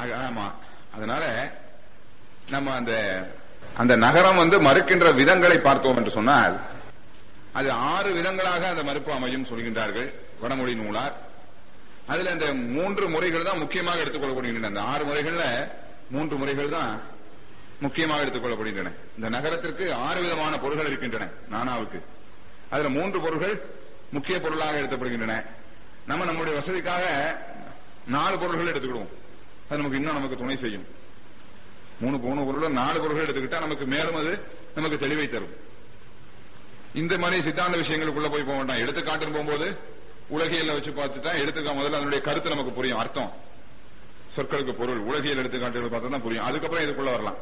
ஆக- ஆமா அதனால நம்ம அந்த அந்த நகரம் வந்து மறுக்கின்ற விதங்களை பார்த்தோம் என்று சொன்னால் அது ஆறு விதங்களாக அந்த மறுப்பு அமையும் சொல்கின்றார்கள் வடமொழி நூலார் அதுல இந்த மூன்று முறைகள் தான் முக்கியமாக எடுத்துக்கொள்ளப்படுகின்றன அந்த ஆறு முறைகள்ல மூன்று முறைகள் தான் முக்கியமாக எடுத்துக்கொள்ளப்படுகின்றன இந்த நகரத்திற்கு ஆறு விதமான பொருள்கள் இருக்கின்றன நானாவுக்கு அதுல மூன்று பொருள்கள் முக்கிய பொருளாக எடுக்கப்படுகின்றன நம்ம நம்முடைய வசதிக்காக நாலு பொருள்கள் எடுத்துக்கிடுவோம் அது நமக்கு இன்னும் நமக்கு துணை செய்யும் மூணு மூணு பொருள் நாலு பொருள்கள் எடுத்துக்கிட்டா நமக்கு மேலும் அது நமக்கு தெளிவை தரும் இந்த மாதிரி சித்தாந்த விஷயங்களுக்குள்ள போய் போக வேண்டாம் எடுத்துக்காட்டுன்னு போகும்போது உலகியல்ல வச்சு பார்த்துட்டா எடுத்துக்கா முதல்ல அதனுடைய கருத்து நமக்கு புரியும் அர்த்தம் சொற்களுக்கு பொருள் உலகியல் எடுத்துக்காட்டுகள் பார்த்தா தான் புரியும் அதுக்கப்புறம் இதுக்குள்ள வரலாம்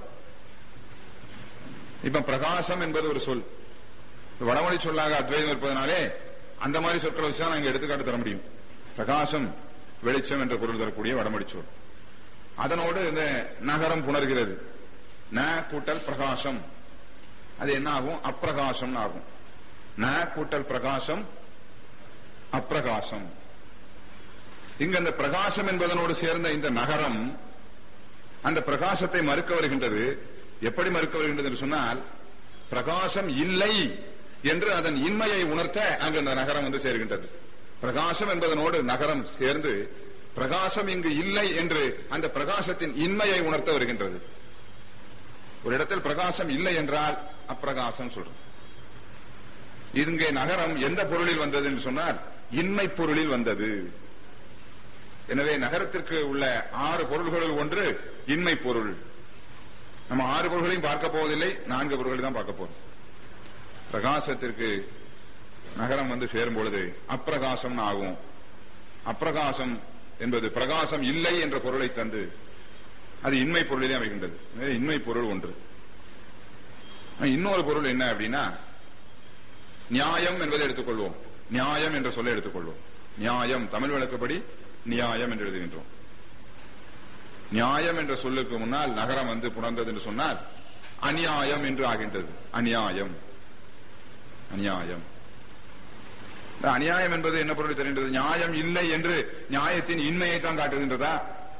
இப்ப பிரகாசம் என்பது ஒரு சொல் வடமொழி சொல்லாக அத்வைதம் இருப்பதனாலே அந்த மாதிரி சொற்களை வச்சு தான் நாங்க எடுத்துக்காட்டு தர முடியும் பிரகாசம் வெளிச்சம் என்ற பொருள் தரக்கூடிய வடமொழி சொல் அதனோடு இந்த நகரம் புணர்கிறது ந கூட்டல் பிரகாசம் அது என்ன ஆகும் அப்பிரகாசம் ஆகும் ந கூட்டல் பிரகாசம் அப்பிரகாசம் இங்க அந்த பிரகாசம் என்பதனோடு சேர்ந்த இந்த நகரம் அந்த பிரகாசத்தை மறுக்க வருகின்றது எப்படி மறுக்க வருகின்றது என்று சொன்னால் பிரகாசம் இல்லை என்று அதன் இன்மையை உணர்த்த அங்கு அந்த நகரம் வந்து சேர்கின்றது பிரகாசம் என்பதனோடு நகரம் சேர்ந்து பிரகாசம் இங்கு இல்லை என்று அந்த பிரகாசத்தின் இன்மையை உணர்த்த வருகின்றது ஒரு இடத்தில் பிரகாசம் இல்லை என்றால் அப்பிரகாசம் சொல்றோம் இங்கே நகரம் எந்த பொருளில் வந்தது என்று சொன்னால் இன்மை பொருளில் வந்தது எனவே நகரத்திற்கு உள்ள ஆறு பொருள்களில் ஒன்று இன்மை பொருள் நம்ம ஆறு பொருள்களையும் பார்க்க போவதில்லை நான்கு பொருள்களை தான் பார்க்க போறோம் பிரகாசத்திற்கு நகரம் வந்து சேரும் பொழுது அப்பிரகாசம் ஆகும் அப்பிரகாசம் என்பது பிரகாசம் இல்லை என்ற பொருளை தந்து அது இன்மை பொருளிலே அமைகின்றது எனவே இன்மை பொருள் ஒன்று இன்னொரு பொருள் என்ன அப்படின்னா நியாயம் என்பதை எடுத்துக்கொள்வோம் நியாயம் என்ற சொல்லை எடுத்துக்கொள்வோம் நியாயம் தமிழ் வழக்கப்படி நியாயம் என்று எழுதுகின்றோம் நியாயம் என்ற சொல்லுக்கு முன்னால் நகரம் வந்து புணர்ந்தது என்று சொன்னால் அநியாயம் என்று ஆகின்றது அநியாயம் அநியாயம் இந்த அநியாயம் என்பது என்ன பொருள் தெரிகின்றது நியாயம் இல்லை என்று நியாயத்தின் இன்மையை தான் காட்டுகின்றதா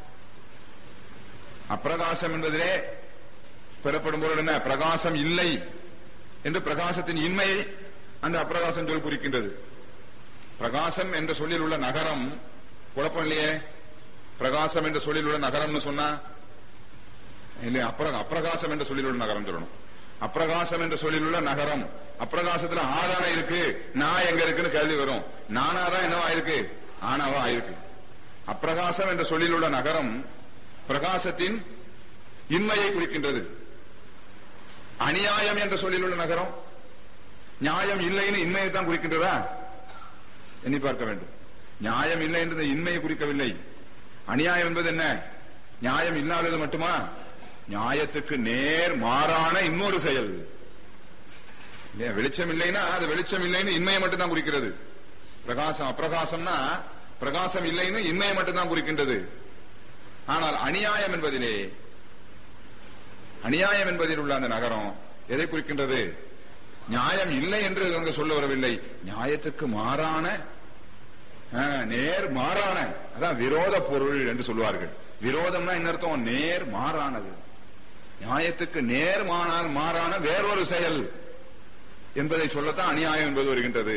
அப்பிரகாசம் என்பதிலே பெறப்படும் பொருள் என்ன பிரகாசம் இல்லை என்று பிரகாசத்தின் இன்மையை அந்த அப்பிரகாசம் சொல் குறிக்கின்றது பிரகாசம் என்ற சொல்லில் உள்ள நகரம் குழப்பம் இல்லையே பிரகாசம் என்ற சொல்லில் உள்ள நகரம்னு சொன்னா இல்லையா அப்ர அப்பிரகாசம் என்ற சொல்லில் உள்ள நகரம் சொல்லணும் அப்பிரகாசம் என்ற சொல்லில் உள்ள நகரம் அப்பிரகாசத்துல ஆதான இருக்கு நான் எங்க இருக்குன்னு கேள்வி வரும் நானாதான் என்னவா இருக்கு ஆனாவா ஆயிருக்கு அப்பிரகாசம் என்ற சொல்லில் உள்ள நகரம் பிரகாசத்தின் இன்மையை குறிக்கின்றது அநியாயம் என்ற சொல்லில் உள்ள நகரம் நியாயம் இல்லைன்னு இன்மையை தான் குறிக்கின்றதா எண்ணி பார்க்க வேண்டும் நியாயம் இல்லை என்றது இன்மையை குறிக்கவில்லை அநியாயம் என்பது என்ன நியாயம் இல்லாதது மட்டுமா நியாயத்துக்கு நேர் மாறான இன்னொரு செயல் இல்லையா வெளிச்சம் இல்லைன்னா அது வெளிச்சம் இல்லைன்னு இன்மையை மட்டும்தான் குறிக்கிறது பிரகாசம் அப்பிரகாசம்னா பிரகாசம் இல்லைன்னு இன்மையை மட்டும்தான் குறிக்கின்றது ஆனால் அநியாயம் என்பதிலே அநியாயம் என்பதில் உள்ள அந்த நகரம் எதை குறிக்கின்றது நியாயம் இல்லை என்று அங்கு சொல்ல வரவில்லை நியாயத்துக்கு மாறான ஆ, நேர் மாறான அதான் விரோத பொருள் என்று சொல்வார்கள் விரோதம்னா என்ன அர்த்தம் நேர் மாறானது நியாயத்துக்கு நேர் மாறான மாறான வேறொரு செயல் என்பதை சொல்லத்தான் அநியாயம் என்பது வருகின்றது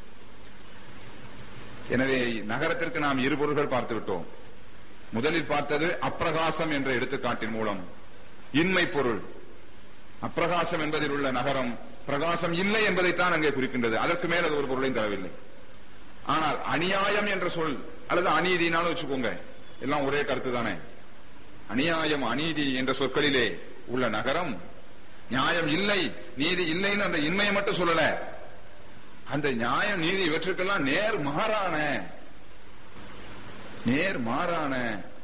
எனவே நகரத்திற்கு நாம் இரு பொருள்கள் பார்த்து விட்டோம் முதலில் பார்த்தது அப்பிரகாசம் என்ற எடுத்துக்காட்டின் மூலம் இன்மை பொருள் அப்பிரகாசம் என்பதில் உள்ள நகரம் பிரகாசம் இல்லை என்பதைத்தான் அங்கே குறிக்கின்றது அதற்கு மேல் அது ஒரு பொருளையும் தரவில்லை ஆனால் அநியாயம் என்ற சொல் அல்லது அநீதினாலும் வச்சுக்கோங்க எல்லாம் ஒரே கருத்து தானே அநியாயம் அநீதி என்ற சொற்களிலே உள்ள நகரம் நியாயம் இல்லை நீதி இல்லைன்னு அந்த இன்மையை மட்டும் சொல்லல அந்த நியாயம் நீதி இவற்றுக்கெல்லாம் நேர் மாறான நேர் மாறான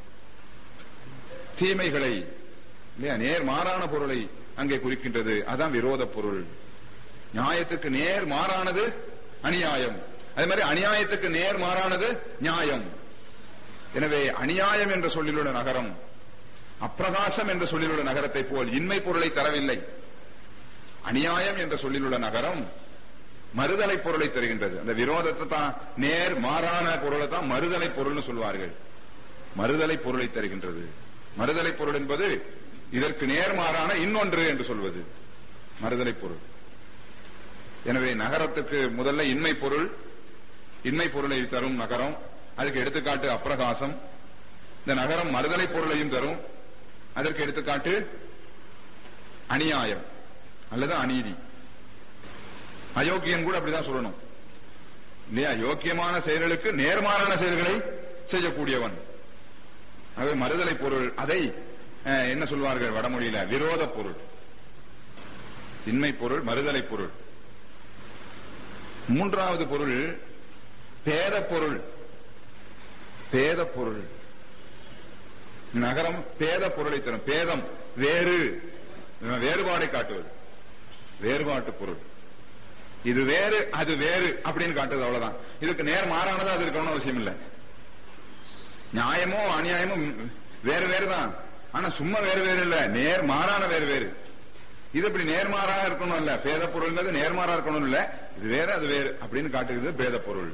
தீமைகளை இல்லையா நேர் மாறான பொருளை அங்கே குறிக்கின்றது அதான் விரோத பொருள் நியாயத்துக்கு நேர் மாறானது அநியாயம் அதே மாதிரி அநியாயத்துக்கு நேர் மாறானது நியாயம் எனவே அநியாயம் என்ற சொல்லிலுள்ள நகரம் அப்பிரகாசம் என்ற சொல்லிலுள்ள நகரத்தை போல் இன்மை பொருளை தரவில்லை அநியாயம் என்ற சொல்லிலுள்ள நகரம் மறுதலை பொருளை தருகின்றது அந்த விரோதத்தை தான் நேர் மாறான பொருளை தான் மறுதலை பொருள்னு சொல்வார்கள் மறுதலை பொருளை தருகின்றது மறுதலை பொருள் என்பது இதற்கு நேர்மாறான இன்னொன்று என்று சொல்வது மறுதலை பொருள் எனவே நகரத்துக்கு முதல்ல இன்மை பொருள் இன்மை பொருளை தரும் நகரம் அதுக்கு எடுத்துக்காட்டு அப்பிரகாசம் இந்த நகரம் மறுதலை பொருளையும் தரும் அதற்கு எடுத்துக்காட்டு அநியாயம் அல்லது அநீதி அயோக்கியன் கூட அப்படிதான் சொல்லணும் இல்லையா யோக்கியமான செயல்களுக்கு நேர்மாறான செயல்களை செய்யக்கூடியவன் ஆகவே மறுதலை பொருள் அதை அஹ், என்ன சொல்வார்கள் வடமொழியில விரோத பொருள் இன்மை பொருள் மறுதலை பொருள் மூன்றாவது பொருள் பேத பொருள் பேத பொருள் நகரம் பேத பொருளை தரும் பேதம் வேறு வேறுபாடை காட்டுவது வேறுபாட்டு பொருள் இது வேறு அது வேறு அப்படின்னு காட்டுது அவ்வளவுதான் இதுக்கு நேர் மாறானதா அது இருக்கணும்னு அவசியம் இல்லை நியாயமும் அநியாயமும் வேறு வேறு தான் ஆனா சும்மா வேறு வேறு இல்ல நேர் மாறான வேறு வேறு இது இப்படி நேர்மாறாக இருக்கணும் இல்ல பேத பொருள்ங்கிறது நேர்மாறா இருக்கணும் இல்ல இது வேற அது வேறு அப்படின்னு காட்டுகிறது பேத பொருள்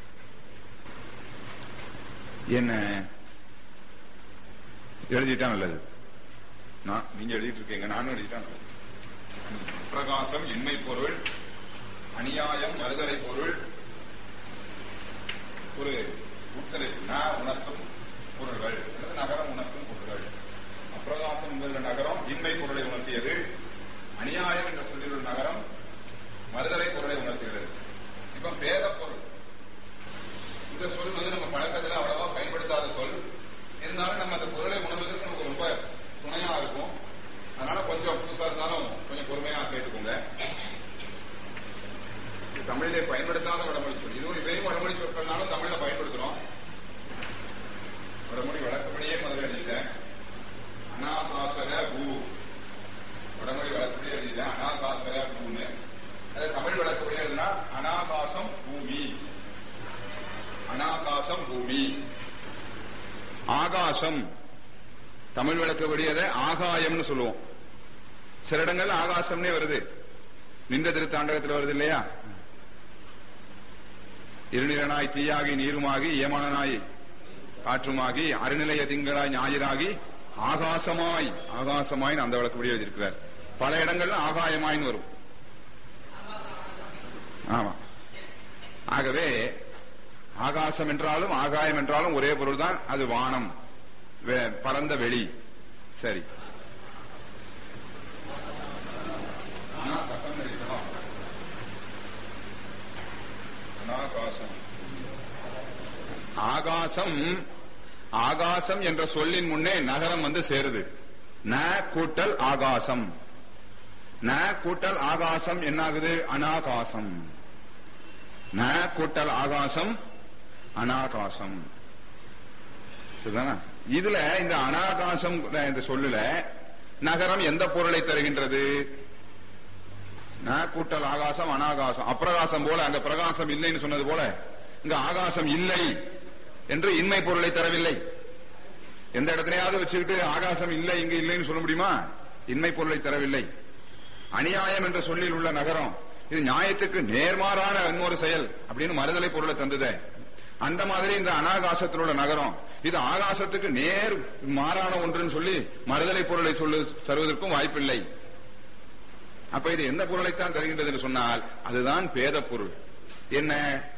என்ன எழுதிட்டா நல்லது நான் நீங்க எழுதிட்டு இருக்கீங்க நானும் எழுதிட்டா நல்லது பிரகாசம் இன்மை பொருள் அநியாயம் மறுதலை பொருள் ஒரு உட்கலைப்பு நான் உணர்த்தும் பொருள்கள் அல்லது நகரம் உணர்த்தும் பொருள்கள் அப்பிரகாசம் என்பதில் நகரம் இன்மை பொருளை உணர்த்தியது அநியாயம் என்ற சொல்லில் உள்ள நகரம் மறுதலை பொருளை உணர்த்துகிறது இப்ப பேத பொருள் இந்த சொல் வந்து நம்ம பழக்கத்துல அவ்வளவா பயன்படுத்தாத சொல் இருந்தாலும் நம்ம அந்த பொருளை உணர்வதற்கு நமக்கு ரொம்ப துணையா இருக்கும் அதனால கொஞ்சம் புதுசா இருந்தாலும் கொஞ்சம் பொறுமையா கேட்டுக்கோங்க இது தமிழிலே பயன்படுத்தாத வடமொழி சொல் இதுவும் இதையும் வடமொழி சொற்கள்னாலும் தமிழ்ல பயன்படுத்துறோம் வடமொழி வழக்கப்படியே முதல்ல எழுதிட்டேன் அனாகாசர பூ வடமொழி வழக்கப்படியே எழுதிட்டேன் அனாகாசர பூன்னு அது தமிழ் வழக்கப்படியே எழுதுனா அனாகாசம் பூமி அனாகாசம் பூமி ஆகாசம் தமிழ் வழக்கப்படி அதை ஆகாயம்னு சொல்லுவோம் சில இடங்கள்ல ஆகாசம்னே வருது நின்ற திருத்தாண்டகத்தில் வருது இல்லையா இருநிலனாய் தீயாகி நீருமாகி ஏமானனாய் காற்றுமாகி அருநிலைய திங்களாய் ஞாயிறாகி ஆகாசமாய் ஆகாசமாய் அந்த வழக்கப்படி எழுதியிருக்கிறார் பல இடங்கள்ல ஆகாயமாயின்னு வரும் ஆமா ஆகவே ஆகாசம் என்றாலும் ஆகாயம் என்றாலும் ஒரே பொருள் தான் அது வானம் வே- பரந்த வெளி சரி அனாகாசம் எழுதணும். அனாகாசம் ஆகாசம் ஆகாசம் என்ற சொல்லின் முன்னே நகரம் வந்து சேருது ந கூட்டல் ஆகாசம் ந கூட்டல் ஆகாசம் என்னாகுது அனாகாசம் ந கூட்டல் ஆகாசம் அனாகாசம் சரிதானா இதுல இந்த அனாகாசம் இந்த சொல்லுல நகரம் எந்த பொருளை தருகின்றது ந கூட்டல் ஆகாசம் அனாகாசம் அப்பிரகாசம் போல அங்க பிரகாசம் இல்லைன்னு சொன்னது போல இங்க ஆகாசம் இல்லை என்று இன்மை பொருளை தரவில்லை எந்த இடத்துலயாவது வச்சுக்கிட்டு ஆகாசம் இல்லை இங்க இல்லைன்னு சொல்ல முடியுமா இன்மை பொருளை தரவில்லை அநியாயம் என்ற சொல்லில் உள்ள நகரம் இது நியாயத்துக்கு நேர்மாறான இன்னொரு செயல் அப்படின்னு மறுதலை பொருளை தந்ததே அந்த மாதிரி இந்த அனாகாசத்தில் உள்ள நகரம் இது ஆகாசத்துக்கு நேர் மாறான ஒன்றுன்னு சொல்லி மறுதலை பொருளை சொல்லு தருவதற்கும் வாய்ப்பில்லை அப்ப இது எந்த பொருளைத்தான் தருகின்றது என்று சொன்னால் அதுதான் பேத பொருள் என்ன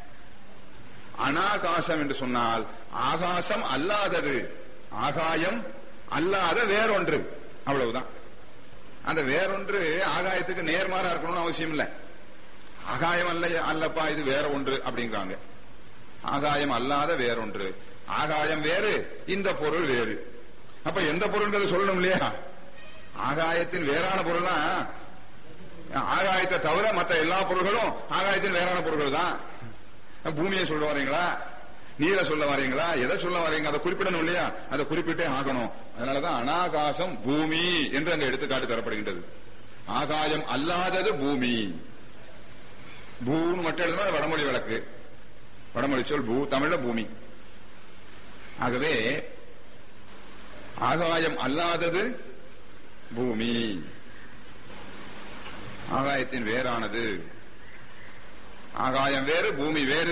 அனாகாசம் என்று சொன்னால் ஆகாசம் அல்லாதது ஆகாயம் அல்லாத வேறொன்று அவ்வளவுதான் அந்த வேறொன்று ஆகாயத்துக்கு நேர்மாறா இருக்கணும்னு அவசியம் இல்லை ஆகாயம் அல்ல அல்லப்பா இது வேற ஒன்று அப்படிங்கிறாங்க ஆகாயம் அல்லாத வேறொன்று ஆகாயம் வேறு இந்த பொருள் வேறு அப்ப எந்த பொருள்ன்றது சொல்லணும் இல்லையா ஆகாயத்தின் வேறான பொருள்னா ஆகாயத்தை தவிர மற்ற எல்லா பொருள்களும் ஆகாயத்தின் வேறான பொருள்கள் தான் பூமியை சொல்ல வரீங்களா நீரை சொல்ல வரீங்களா எதை சொல்ல வரீங்க அதை குறிப்பிடணும் இல்லையா அதை குறிப்பிட்டே ஆகணும் அதனாலதான் அனாகாசம் பூமி என்று அங்க எடுத்துக்காட்டு தரப்படுகின்றது ஆகாயம் அல்லாதது பூமி பூன்னு மட்டும் எழுதுனா அது வடமொழி வழக்கு வடமொழி சொல் பூ தமிழ்ல பூமி ஆகவே ஆகாயம் அல்லாதது பூமி ஆகாயத்தின் வேறானது ஆகாயம் வேறு பூமி வேறு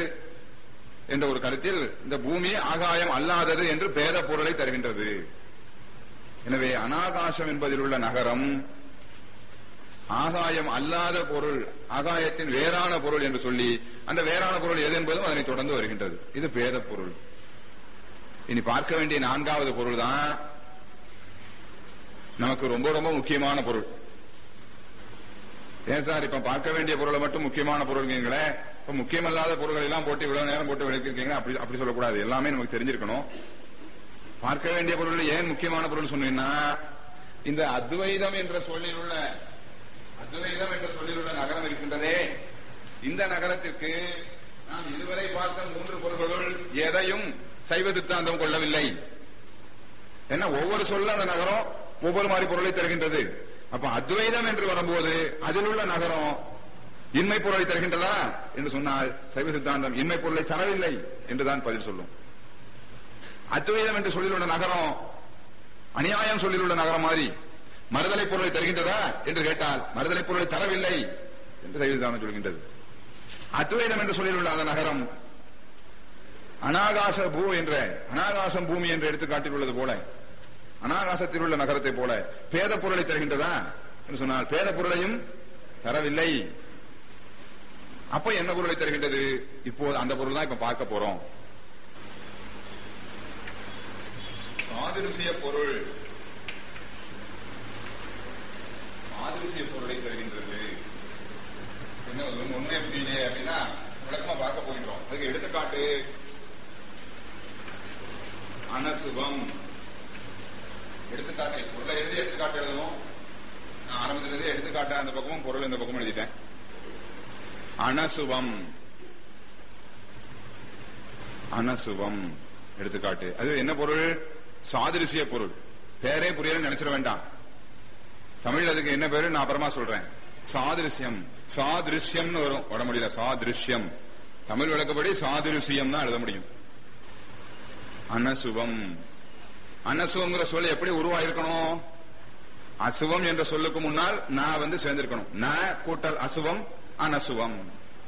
என்ற ஒரு கருத்தில் இந்த பூமி ஆகாயம் அல்லாதது என்று பேத பொருளை தருகின்றது எனவே அனாகாசம் என்பதில் உள்ள நகரம் ஆகாயம் அல்லாத பொருள் ஆகாயத்தின் வேறான பொருள் என்று சொல்லி அந்த வேறான பொருள் எது என்பதும் அதனை தொடர்ந்து வருகின்றது இது பேத பொருள் இனி பார்க்க வேண்டிய நான்காவது பொருள் தான் நமக்கு ரொம்ப ரொம்ப முக்கியமான பொருள் ஏன் சார் இப்ப பார்க்க வேண்டிய பொருளை மட்டும் முக்கியமான பொருள்ங்களே இப்ப முக்கியமல்லாத பொருள்கள் எல்லாம் போட்டு இவ்வளவு நேரம் போட்டு விளக்கிருக்கீங்க அப்படி அப்படி சொல்லக்கூடாது எல்லாமே நமக்கு தெரிஞ்சிருக்கணும் பார்க்க வேண்டிய பொருள் ஏன் முக்கியமான பொருள் சொன்னீங்கன்னா இந்த அத்வைதம் என்ற சொல்லில் உள்ள அத்வைதம் என்ற சொல்லில் உள்ள நகரம் இருக்கின்றதே இந்த நகரத்திற்கு நாம் இதுவரை பார்த்த மூன்று பொருள்களுள் எதையும் சைவ சித்தாந்தம் கொள்ளவில்லை என்ன ஒவ்வொரு சொல்ல அந்த நகரம் ஒவ்வொரு மாதிரி பொருளை தருகின்றது அப்ப அத்வைதம் என்று வரும்போது அதில் உள்ள நகரம் இன்மை பொருளை தருகின்றதா என்று சொன்னால் சைவ சித்தாந்தம் இன்மை பொருளை தரவில்லை என்றுதான் பதில் சொல்லும் அத்வைதம் என்று சொல்லிலுள்ள நகரம் அநியாயம் சொல்லிலுள்ள நகரம் மாதிரி மறுதலை பொருளை தருகின்றதா என்று கேட்டால் மறுதலை பொருளை தரவில்லை என்று சைவ சித்தாந்தம் சொல்கின்றது அத்வைதம் என்று சொல்லிலுள்ள அந்த நகரம் அனாகாச பூ என்ற அனாகாசம் பூமி என்று எடுத்துக்காட்டில் உள்ளது போல அனாகாசத்தில் உள்ள நகரத்தை போல பேத பொருளை தருகின்றதா என்று சொன்னால் பேத பொருளையும் தரவில்லை அப்ப என்ன பொருளை தருகின்றது இப்போது அந்த பொருள் தான் இப்ப பார்க்க போறோம் சாதிருசிய பொருள் சாதிருசிய பொருளை தருகின்றது என்ன உண்மை புரியலையே அப்படின்னா விளக்கமா பார்க்க போகின்றோம் அதுக்கு எடுத்துக்காட்டு அனசுபம் எடுத்துக்காட்டு பொருளை எழுதி எடுத்துக்காட்டு எழுதணும் நான் ஆரம்பத்திலிருந்து எடுத்துக்காட்ட அந்த பக்கமும் பொருள் இந்த பக்கமும் எழுதிட்டேன் அனசுபம் அனசுபம் எடுத்துக்காட்டு அது என்ன பொருள் சாதிருசிய பொருள் பேரே புரியல நினைச்சிட வேண்டாம் தமிழ் அதுக்கு என்ன பேரு நான் அப்புறமா சொல்றேன் சாதிருஷ்யம் சாதிருஷ்யம்னு வரும் வடமொழியில சாதிருஷ்யம் தமிழ் விளக்கப்படி சாதிருஷ்யம் தான் எழுத முடியும் அனசுபம் அனசுவங்கிற சொல் எப்படி உருவாயிருக்கணும் அசுவம் என்ற சொல்லுக்கு முன்னால் நான் வந்து சேர்ந்திருக்கணும் ந கூட்டல் அசுவம் அனசுவம்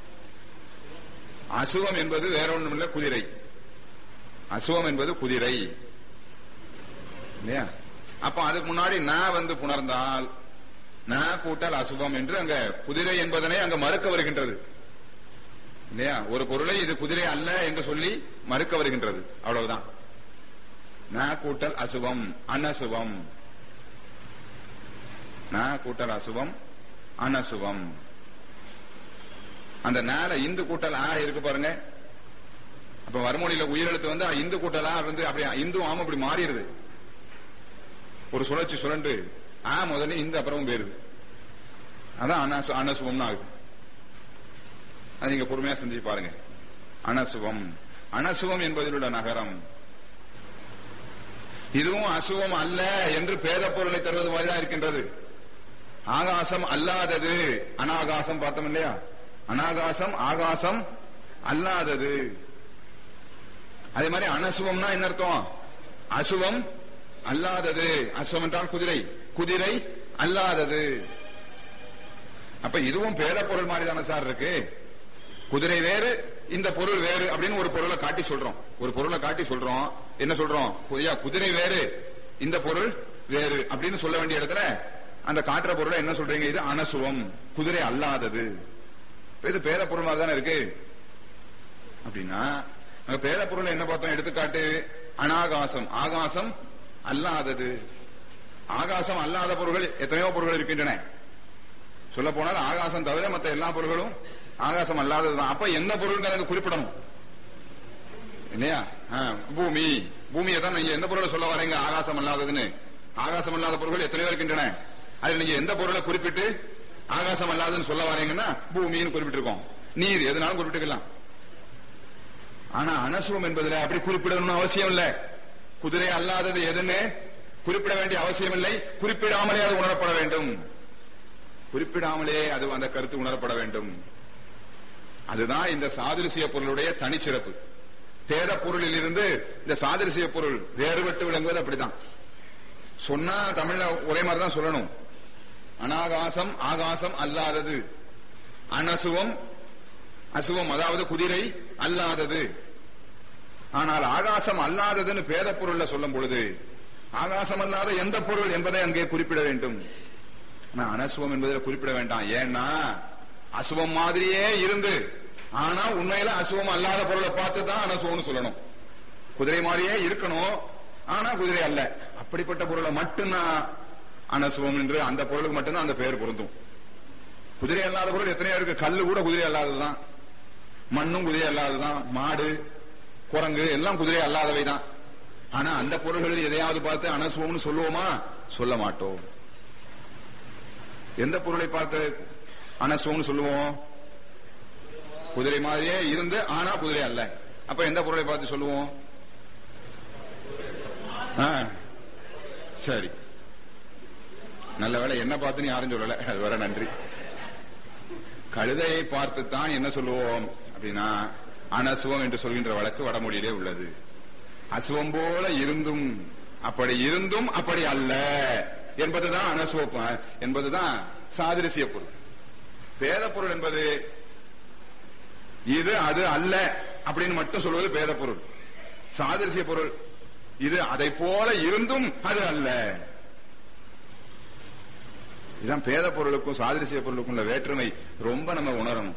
அசுவம் என்பது வேற ஒன்றும் இல்ல குதிரை அசுவம் என்பது குதிரை இல்லையா அப்ப அதுக்கு முன்னாடி நான் வந்து புணர்ந்தால் ந கூட்டல் அசுவம் என்று அங்க குதிரை என்பதனை அங்க மறுக்க வருகின்றது இல்லையா ஒரு பொருளை இது குதிரை அல்ல என்று சொல்லி மறுக்க வருகின்றது அவ்வளவுதான் ந கூட்டல் அசுவம் அனசுவம் ந கூட்டல் அசுவம் அனசுவம் அந்த நேல இந்து கூட்டல் ஆ இருக்கு பாருங்க அப்ப வறுமொழியில உயிரெழுத்து வந்து இந்து கூட்டலா வந்து அப்படியே இந்து ஆம அப்படி மாறிடுது ஒரு சுழற்சி சுழண்டு ஆ முதல்ல இந்த அப்புறமும் போயிருது அதான் அனசு அனசுவம்னு ஆகுது அது நீங்க பொறுமையா செஞ்சு பாருங்க அனசுவம் அனசுவம் என்பதில் உள்ள நகரம் இதுவும் அசுவம் அல்ல என்று பேத பொருளை தருவது மாதிரிதான் இருக்கின்றது ஆகாசம் அல்லாதது அனாகாசம் பார்த்தோம் இல்லையா அனாகாசம் ஆகாசம் அல்லாதது அதே மாதிரி அனசுவம்னா என்ன அர்த்தம் அசுவம் அல்லாதது அசுவம் என்றால் குதிரை குதிரை அல்லாதது அப்ப இதுவும் பேத பொருள் மாதிரி தானே சார் இருக்கு குதிரை வேறு இந்த பொருள் வேறு அப்படின்னு ஒரு பொருளை காட்டி சொல்றோம் ஒரு பொருளை காட்டி சொல்றோம் என்ன சொல்றோம் ஐயா குதிரை வேறு இந்த பொருள் வேறு அப்படின்னு சொல்ல வேண்டிய இடத்துல அந்த காட்டுற பொருளை என்ன சொல்றீங்க இது அனசுவம் குதிரை அல்லாதது இது பேத பொருள் மாதிரி தானே இருக்கு அப்படின்னா அங்க பேத பொருள் என்ன பார்த்தோம் எடுத்துக்காட்டு அனாகாசம் ஆகாசம் அல்லாதது ஆகாசம் அல்லாத பொருள்கள் எத்தனையோ பொருள்கள் இருக்கின்றன சொல்ல போனால் ஆகாசம் தவிர மற்ற எல்லா பொருள்களும் ஆகாசம் அல்லாததுதான் அப்ப எந்த பொருள் எனக்கு குறிப்பிடணும் இல்லையா பூமி பூமியை தான் நீங்க எந்த பொருளை சொல்ல வரீங்க ஆகாசம் அல்லாததுன்னு ஆகாசம் அல்லாத பொருள்கள் எத்தனையோ இருக்கின்றன அதுல நீங்க எந்த பொருளை குறிப்பிட்டு ஆகாசம் அல்லாதுன்னு சொல்ல வரீங்கன்னா பூமின்னு குறிப்பிட்டிருக்கோம் நீர் எதனாலும் குறிப்பிட்டுக்கலாம் ஆனா அனசுவம் என்பதுல அப்படி குறிப்பிடணும்னு அவசியம் இல்ல குதிரை அல்லாதது எதுன்னு குறிப்பிட வேண்டிய அவசியம் இல்லை குறிப்பிடாமலே அது உணரப்பட வேண்டும் குறிப்பிடாமலே அது அந்த கருத்து உணரப்பட வேண்டும் அதுதான் இந்த சாதிருசிய பொருளுடைய தனிச்சிறப்பு பேத பொருளில் இருந்து இந்த சாதிருசிய பொருள் வேறுபட்டு விளங்குவது அப்படிதான் சொன்னா தமிழ்ல ஒரே மாதிரி தான் சொல்லணும் அனாகாசம் ஆகாசம் அல்லாதது அனசுவம் அசுவம் அதாவது குதிரை அல்லாதது ஆனால் ஆகாசம் அல்லாததுன்னு பேத பொருள்ல சொல்லும் பொழுது ஆகாசம் அல்லாத எந்த பொருள் என்பதை அங்கே குறிப்பிட வேண்டும் ஆனா அனசுவம் என்பதில் குறிப்பிட வேண்டாம் ஏன்னா அசுவம் மாதிரியே இருந்து ஆனா உண்மையில அசுவம் அல்லாத பொருளை பார்த்து தான் அனசுவம்னு சொல்லணும் குதிரை மாதிரியே இருக்கணும் ஆனா குதிரை அல்ல அப்படிப்பட்ட பொருளை மட்டும்தான் அனசுவம் என்று அந்த பொருளுக்கு மட்டும்தான் அந்த பெயர் பொருந்தும் குதிரை அல்லாத பொருள் எத்தனையோ இருக்கு கல்லு கூட குதிரை அல்லாததுதான் மண்ணும் குதிரை அல்லாததுதான் மாடு குரங்கு எல்லாம் குதிரை அல்லாதவை தான் ஆனா அந்த பொருள்களில் எதையாவது பார்த்து அனசுவம்னு சொல்லுவோமா சொல்ல மாட்டோம் எந்த பொருளை பார்த்து அனசுவம்னு சொல்லுவோம் குதிரை மாதிரியே இருந்து ஆனா குதிரை அல்ல அப்ப எந்த பொருளை பார்த்து சொல்லுவோம் ஆ, சரி நல்ல வேளை என்ன பார்த்துன்னு யாரும் சொல்லல அது வர நன்றி கழுதையை பார்த்து தான் என்ன சொல்லுவோம் அப்படின்னா அனசுவம் என்று சொல்கின்ற வழக்கு வடமொழியிலே உள்ளது அசுவம் போல இருந்தும் அப்படி இருந்தும் அப்படி அல்ல என்பதுதான் அனசுவம் என்பதுதான் சாதிரிசிய பொருள் பேத பொருள் என்பது இது அது அல்ல அப்படின்னு மட்டும் சொல்வது பேத பொருள் சாதிரிசிய பொருள் இது அதை போல இருந்தும் அது அல்ல இதுதான் பேத பொருளுக்கும் சாதிரிசிய பொருளுக்கும் உள்ள வேற்றுமை ரொம்ப நம்ம உணரணும்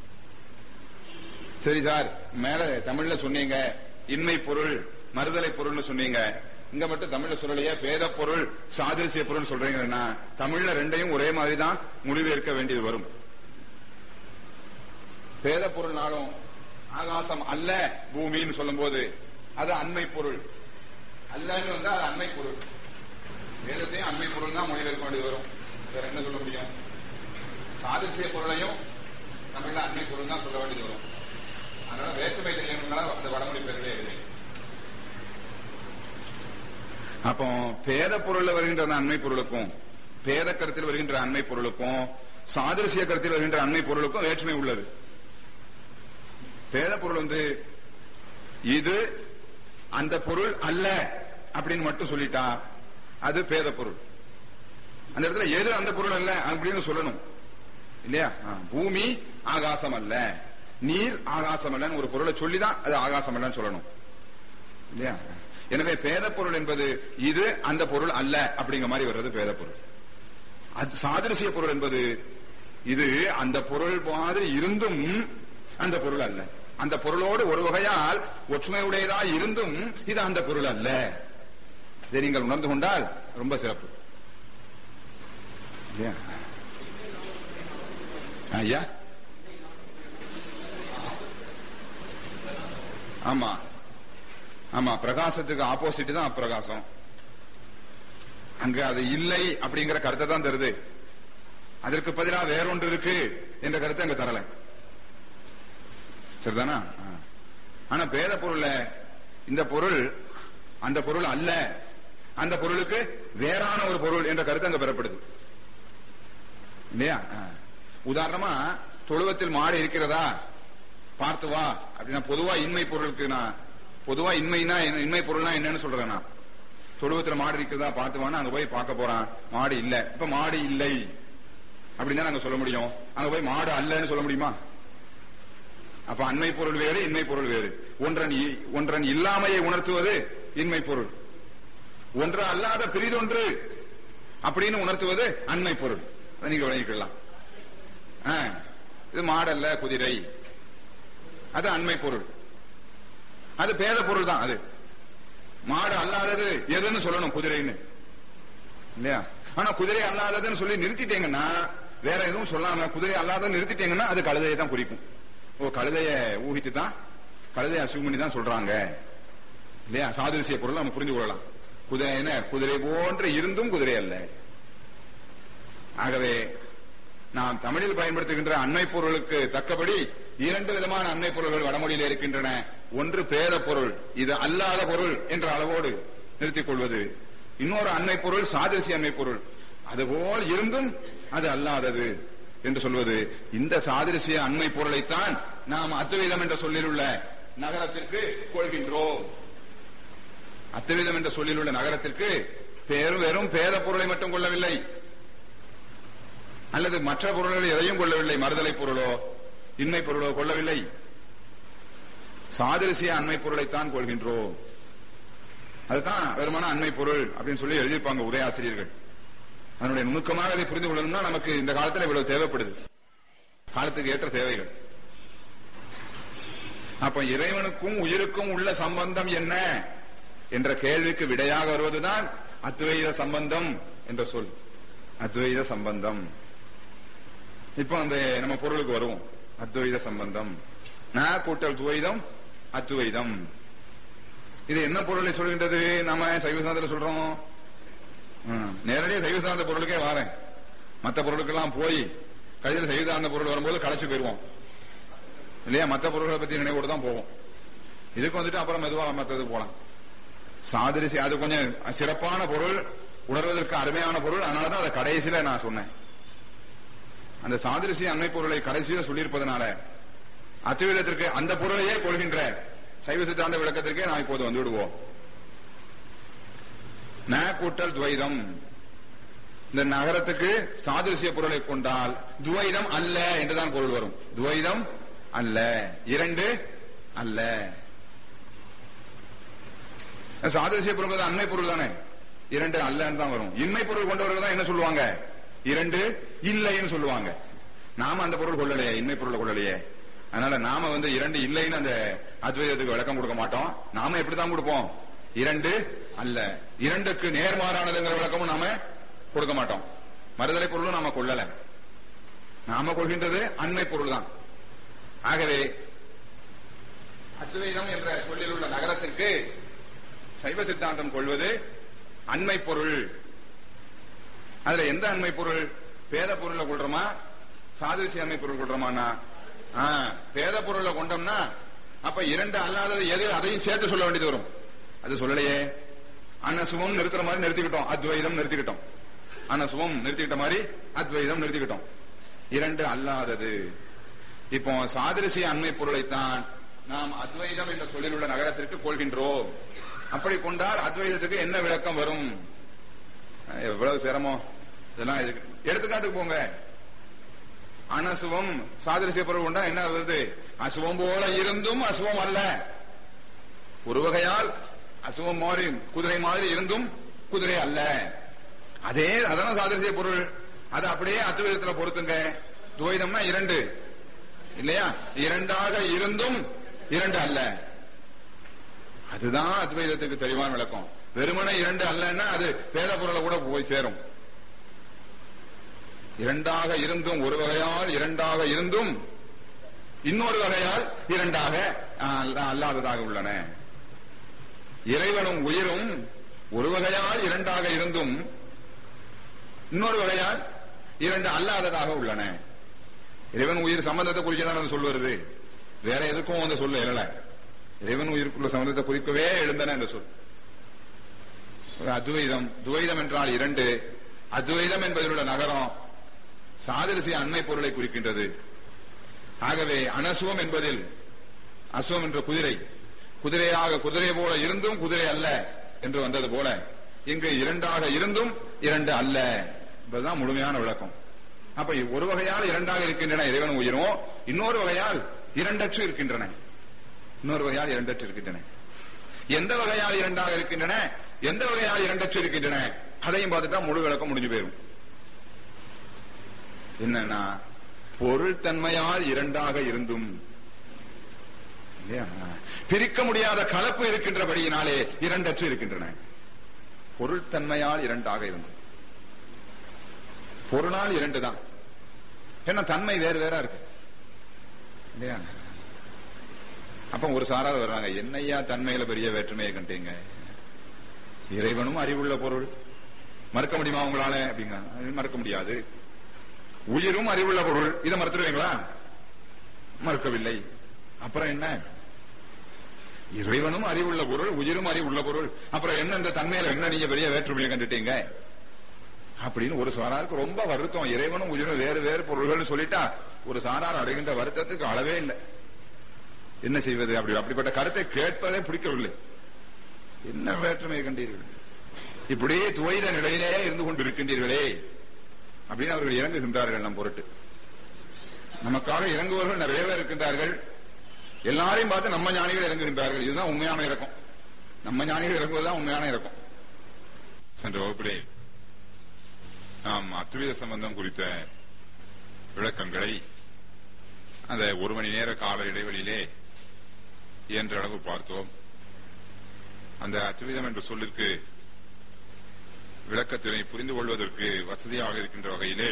சரி சார் மேல தமிழ்ல சொன்னீங்க இன்மை பொருள் மறுதலை பொருள்னு சொன்னீங்க இங்க மட்டும் தமிழ்ல சொல்லலையே பேத பொருள் சாதிரிசிய பொருள் சொல்றீங்கன்னா தமிழ்ல ரெண்டையும் ஒரே மாதிரி தான் முடிவேற்க வேண்டியது வரும் பேத பொருள்னாலும் ஆகாசம் அல்ல பூமின்னு சொல்லும்போது அது அண்மை பொருள் அல்லன்னு வந்தா அது அண்மை பொருள் வேதத்தையும் அண்மை பொருள் தான் மொழிபெயர்க்க வேண்டியது வரும் வேற என்ன சொல்ல முடியும் சாதிசிய பொருளையும் தமிழ்ல அண்மை பொருள் தான் சொல்ல வேண்டியது வரும் அதனால வேற்றுமை தெரியணும்னா அந்த வடமொழி பேர்களே எழுதி அப்போ பேத பொருள்ல வருகின்ற அந்த அண்மை பொருளுக்கும் பேத கருத்தில் வருகின்ற அண்மை பொருளுக்கும் சாதிரசிய கருத்தில் வருகின்ற அண்மை பொருளுக்கும் வேற்றுமை உள்ளது பேத பொருள் வந்து இது அந்த பொருள் அல்ல அப்படின்னு மட்டும் சொல்லிட்டா அது பேத பொருள் அந்த இடத்துல எது அந்த பொருள் அல்ல அப்படின்னு சொல்லணும் இல்லையா ஆ, பூமி ஆகாசம் அல்ல நீர் ஆகாசம் அல்லன்னு ஒரு பொருளை சொல்லிதான் அது ஆகாசம் அல்லன்னு சொல்லணும் இல்லையா எனவே பேத பொருள் என்பது இது அந்த பொருள் அல்ல அப்படிங்கிற மாதிரி வர்றது பேத பொருள் அது சாதிரசிய பொருள் என்பது இது அந்த பொருள் மாதிரி இருந்தும் அந்த பொருள் அல்ல அந்த பொருளோடு ஒரு வகையால் ஒற்றுமையுடையதா இருந்தும் இது அந்த பொருள் அல்ல இதை நீங்கள் உணர்ந்து கொண்டால் ரொம்ப சிறப்பு இல்லையா ஐயா ஆமா ஆமா பிரகாசத்துக்கு ஆப்போசிட் தான் அப்பிரகாசம் அங்க அது இல்லை அப்படிங்கிற கருத்தை தான் தருது அதற்கு பதிலா வேறொன்று இருக்கு என்ற கருத்தை அங்க தரல சரிதானா ஆ. ஆனா பேத பொருள்ல இந்த பொருள் அந்த பொருள் அல்ல அந்த பொருளுக்கு வேறான ஒரு பொருள் என்ற கருத்து அங்க பெறப்படுது இல்லையா ஆ. உதாரணமா தொழுவத்தில் மாடு இருக்கிறதா பார்த்து வா அப்படின்னா பொதுவா இன்மை பொருளுக்கு நான் பொதுவா இன்மைனா என்ன- இன்மை பொருள்னா என்னன்னு சொல்றேன் நான் தொழுவத்துல மாடு இருக்கிறதா பார்த்து வான்னு அங்க போய் பார்க்க போறான் மாடு இல்ல இப்ப மாடு இல்லை அப்படின்னு தான் நாங்க சொல்ல முடியும் அங்க போய் மாடு அல்லன்னு சொல்ல முடியுமா அப்ப அண்மை பொருள் வேறு இன்மை பொருள் வேறு ஒன்றன் இ- ஒன்றன் இல்லாமையை உணர்த்துவது இன்மை பொருள் ஒன்று அல்லாத பிரிதொன்று அப்படின்னு உணர்த்துவது அண்மை பொருள் அதை நீங்க விளங்கிக்கலாம் ஆ, இது மாடல்ல குதிரை அது அண்மை பொருள் அது பேத பொருள் தான் அது மாடு அல்லாதது எதுன்னு சொல்லணும் குதிரைன்னு இல்லையா ஆனா குதிரை அல்லாததுன்னு சொல்லி நிறுத்திட்டீங்கன்னா வேற எதுவும் சொல்லாம குதிரை அல்லாத நிறுத்திட்டீங்கன்னா அது கழுதையை தான் குறிக்கும் ஓ கழுதைய ஊகித்து தான் கழுதையை அசூம் பண்ணி தான் சொல்றாங்க இல்லையா சாதிருசிய பொருள் நம்ம புரிந்து கொள்ளலாம் குதிரை என்ன குதிரை போன்று இருந்தும் குதிரை அல்ல ஆகவே நாம் தமிழில் பயன்படுத்துகின்ற அண்மை பொருளுக்கு தக்கபடி இரண்டு விதமான அண்மை பொருள்கள் வடமொழியில் இருக்கின்றன ஒன்று பேத பொருள் இது அல்லாத பொருள் என்ற அளவோடு நிறுத்திக் கொள்வது இன்னொரு அண்மை பொருள் சாதிரிசி அண்மை பொருள் அதுபோல் இருந்தும் அது அல்லாதது என்று சொல்வது இந்த சாதிரிசிய அண்மை பொருளைத்தான் நாம் அத்துவீதம் என்ற சொல்லில் உள்ள நகரத்திற்கு கொள்கின்றோம் அத்துவீதம் என்ற சொல்லில் உள்ள நகரத்திற்கு பேரும் வெறும் பேத பொருளை மட்டும் கொள்ளவில்லை அல்லது மற்ற பொருள்கள் எதையும் கொள்ளவில்லை மறுதலை பொருளோ இன்மை பொருளோ கொள்ளவில்லை சாதிரிசிய அண்மை பொருளைத்தான் கொள்கின்றோம் அதுதான் வெறுமான அண்மை பொருள் அப்படின்னு சொல்லி எழுதியிருப்பாங்க உரையாசிரியர்கள் அதனுடைய நுணுக்கமாக அதை புரிந்து கொள்ளணும்னா நமக்கு இந்த காலத்துல இவ்வளவு தேவைப்படுது காலத்துக்கு ஏற்ற தேவைகள் அப்ப இறைவனுக்கும் உயிருக்கும் உள்ள சம்பந்தம் என்ன என்ற கேள்விக்கு விடையாக வருவதுதான் அத்வைத சம்பந்தம் என்ற சொல் அத்வைத சம்பந்தம் இப்போ அந்த நம்ம பொருளுக்கு வருவோம் அத்வைத சம்பந்தம் ந கூட்டல் துவைதம் அத்வைதம் இது என்ன பொருளை சொல்கின்றது நாம சைவசாந்திர சொல்றோம் ம், நேரடியா சைவசாந்த பொருளுக்கே வரேன் மத்த பொருளுக்கெல்லாம் போய் கடைசியில் சைவசாந்த பொருள் வரும்போது களைச்சு போயிருவோம் இல்லையா மத்த பொருள்களை பத்தி நினைவோடு தான் போவோம் இதுக்கு வந்துட்டு அப்புறம் மெதுவா மத்தது போலாம் சாதிரிசி அது கொஞ்சம் சிறப்பான பொருள் உணர்வதற்கு அருமையான பொருள் அதனாலதான் அதை கடைசியில நான் சொன்னேன் அந்த சாதிரிசி அன்னை பொருளை கடைசியில சொல்லியிருப்பதனால அத்துவிதத்திற்கு அந்த பொருளையே கொள்கின்ற சைவ சித்தாந்த விளக்கத்திற்கே நான் இப்போது வந்து விடுவோம் ந கூட்டல் துவைதம் இந்த நகரத்துக்கு சாதிருசிய பொருளை கொண்டால் துவைதம் அல்ல என்றுதான் பொருள் வரும் துவைதம் அல்ல இரண்டு அல்ல சாதிருசிய பொருள் அண்மை பொருள் தானே இரண்டு அல்லன்னு தான் வரும் இன்மை பொருள் கொண்டவர்கள் தான் என்ன சொல்லுவாங்க இரண்டு இல்லைன்னு சொல்லுவாங்க நாம அந்த பொருள் கொள்ளலையே இன்மை பொருளை கொள்ளலையே அதனால நாம வந்து இரண்டு இல்லைன்னு அந்த அத்வைதத்துக்கு விளக்கம் கொடுக்க மாட்டோம் நாம எப்படிதான் கொடுப்போம் இரண்டு அல்ல இரண்டுக்கு நேர்மாறானதுங்கிற விளக்கமும் நாம கொடுக்க மாட்டோம் மறுதலை பொருளும் நாம கொள்ளல நாம கொள்கின்றது அண்மை பொருள் தான் ஆகவே அத்வைதம் என்ற சொல்லில் உள்ள நகரத்திற்கு சைவ சித்தாந்தம் கொள்வது அண்மை பொருள் அதுல எந்த அண்மை பொருள் பேத பொருளை கொள்றோமா சாதிரிசி அண்மை பொருள் கொள்றோமானா ஆ, பேத பொருளை கொண்டோம்னா அப்ப இரண்டு அல்லாதது எது அதையும் சேர்த்து சொல்ல வேண்டியது வரும் அது சொல்லலையே அன்னசுவம் நிறுத்துற மாதிரி நிறுத்திக்கிட்டோம் அத்வைதம் நிறுத்திக்கிட்டோம் அன்னசுவம் நிறுத்திக்கிட்ட மாதிரி அத்வைதம் நிறுத்திக்கிட்டோம் இரண்டு அல்லாதது இப்போ சாதிரிசி அண்மை பொருளைத்தான் நாம் அத்வைதம் என்ற சொல்லில் உள்ள நகரத்திற்கு கொள்கின்றோம் அப்படி கொண்டால் அத்வைதத்துக்கு என்ன விளக்கம் வரும் அஹ் எவ்வளவு சிரமம் இதெல்லாம் இதுக்கு எடுத்துக்காட்டுக்கு போங்க அனசுவம் சாதிரிசிய பொருள் கொண்டா என்ன வருது அசுவம் போல இருந்தும் அசுவம் அல்ல ஒரு வகையால் அசுவம் மாதிரி குதிரை மாதிரி இருந்தும் குதிரை அல்ல அதே அதான சாதிரிசிய பொருள் அதை அப்படியே அத்வைதத்துல பொருத்துங்க துவைதம்னா இரண்டு இல்லையா இரண்டாக இருந்தும் இரண்டு அல்ல அதுதான் அத்வைதத்துக்கு தெளிவான விளக்கம் வெறுமனே இரண்டு அல்லன்னா அது பேத பொருளை கூட போய் சேரும் இரண்டாக இருந்தும் ஒரு வகையால் இரண்டாக இருந்தும் இன்னொரு வகையால் இரண்டாக அல்ல- அல்லாததாக உள்ளன இறைவனும் உயிரும் ஒரு வகையால் இரண்டாக இருந்தும் இன்னொரு வகையால் இரண்டு அல்லாததாக உள்ளன இறைவன் உயிர் சம்பந்தத்தை குறிக்கதான் அது சொல் வருது வேற எதுக்கும் அந்த சொல்ல எழல இறைவன் உயிருக்குள்ள சம்பந்தத்தை குறிக்கவே எழுந்தன அந்த சொல் ஒரு அத்வைதம் துவைதம் என்றால் இரண்டு அத்வைதம் என்பதில் உள்ள நகரம் சாதிரிசி அண்மை பொருளை குறிக்கின்றது ஆகவே அனசுவம் என்பதில் அசுவம் என்ற குதிரை குதிரையாக குதிரை போல இருந்தும் குதிரை அல்ல என்று வந்தது போல இங்கு இரண்டாக இருந்தும் இரண்டு அல்ல என்பதுதான் முழுமையான விளக்கம் அப்ப ஒரு வகையால் இரண்டாக இருக்கின்றன இறைவன் உயிரும் இன்னொரு வகையால் இரண்டற்று இருக்கின்றன இன்னொரு வகையால் இரண்டற்று இருக்கின்றன எந்த வகையால் இரண்டாக இருக்கின்றன எந்த வகையால் இரண்டற்று இருக்கின்றன அதையும் பார்த்துட்டா முழு விளக்கம் முடிஞ்சு போயிரும் என்னன்னா பொருள் தன்மையால் இரண்டாக இருந்தும் இல்லையா? பிரிக்க முடியாத கலப்பு இருக்கின்றபடியினாலே இரண்டற்று இருக்கின்றன பொருள் தன்மையால் இரண்டாக இருந்தும் பொருளால் இரண்டு தான் ஏன்னா தன்மை வேறு வேறா இருக்கு இல்லையா அப்ப ஒரு சாரார் வர்றாங்க என்னையா தன்மையில பெரிய வேற்றுமையை கண்டீங்க இறைவனும் அறிவுள்ள பொருள் மறுக்க முடியுமா உங்களால அப்படிங்க மறுக்க முடியாது உயிரும் அறிவுள்ள பொருள் இதை மறுத்துருவீங்களா மறுக்கவில்லை அப்புறம் என்ன இறைவனும் அறிவுள்ள பொருள் உயிரும் அறிவுள்ள பொருள் அப்புறம் என்ன இந்த தன்மையில என்ன நீங்க பெரிய வேற்றுமையை கண்டுட்டீங்க அப்படின்னு ஒரு சாராருக்கு ரொம்ப வருத்தம் இறைவனும் உயிரும் வேறு வேறு பொருள்கள் சொல்லிட்டா ஒரு சாரார் அடைகின்ற வருத்தத்துக்கு அளவே இல்லை என்ன செய்வது அப்படி அப்படிப்பட்ட கருத்தை கேட்பதே பிடிக்கவில்லை என்ன வேற்றுமையை கண்டீர்கள் இப்படியே துவைத நிலையிலே இருந்து கொண்டிருக்கின்றீர்களே அப்படின்னு அவர்கள் இறங்குகின்றார்கள் நம் பொருட்டு நமக்காக இறங்குவர்கள் நிறைய பேர் இருக்கின்றார்கள் எல்லாரையும் பார்த்து நம்ம ஞானிகள் இறங்குகின்றார்கள் இதுதான் உண்மையான இறக்கம் நம்ம ஞானிகள் இறங்குவதுதான் உண்மையான இறக்கம் சென்ற வகுப்பிலே நாம் அத்துவித சம்பந்தம் குறித்த விளக்கங்களை அந்த ஒரு மணி நேர கால இடைவெளியிலே இயன்ற அளவு பார்த்தோம் அந்த அத்துவிதம் என்ற சொல்லிற்கு விளக்கத்தினை புரிந்து கொள்வதற்கு வசதியாக இருக்கின்ற வகையிலே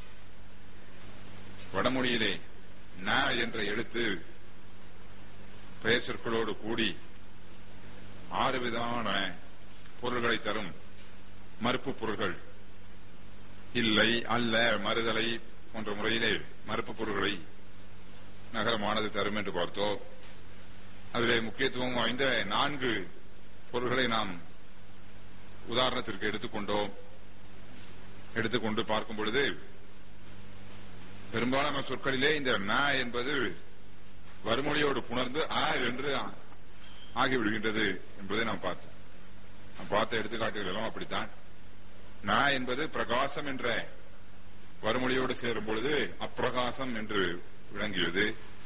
வடமொழியிலே ந என்ற எழுத்து பெயர் சொற்களோடு கூடி ஆறு விதமான பொருள்களை தரும் மறுப்பு பொருள்கள் இல்லை அல்ல மறுதலை போன்ற முறையிலே மறுப்பு பொருள்களை நகரமானது தரும் என்று பார்த்தோம் அதிலே முக்கியத்துவம் வாய்ந்த நான்கு பொருள்களை நாம் உதாரணத்திற்கு எடுத்துக்கொண்டோம் எடுத்துக்கொண்டு பார்க்கும் பொழுது பெரும்பாலான சொற்களிலே இந்த ந என்பது வறுமொழியோடு புணர்ந்து அ என்று ஆகிவிடுகின்றது என்பதை நாம் பார்த்தோம் நாம் பார்த்த எடுத்துக்காட்டுகள் எல்லாம் அப்படித்தான் ந என்பது பிரகாசம் என்ற வறுமொழியோடு சேரும் பொழுது அப்பிரகாசம் என்று விளங்கியது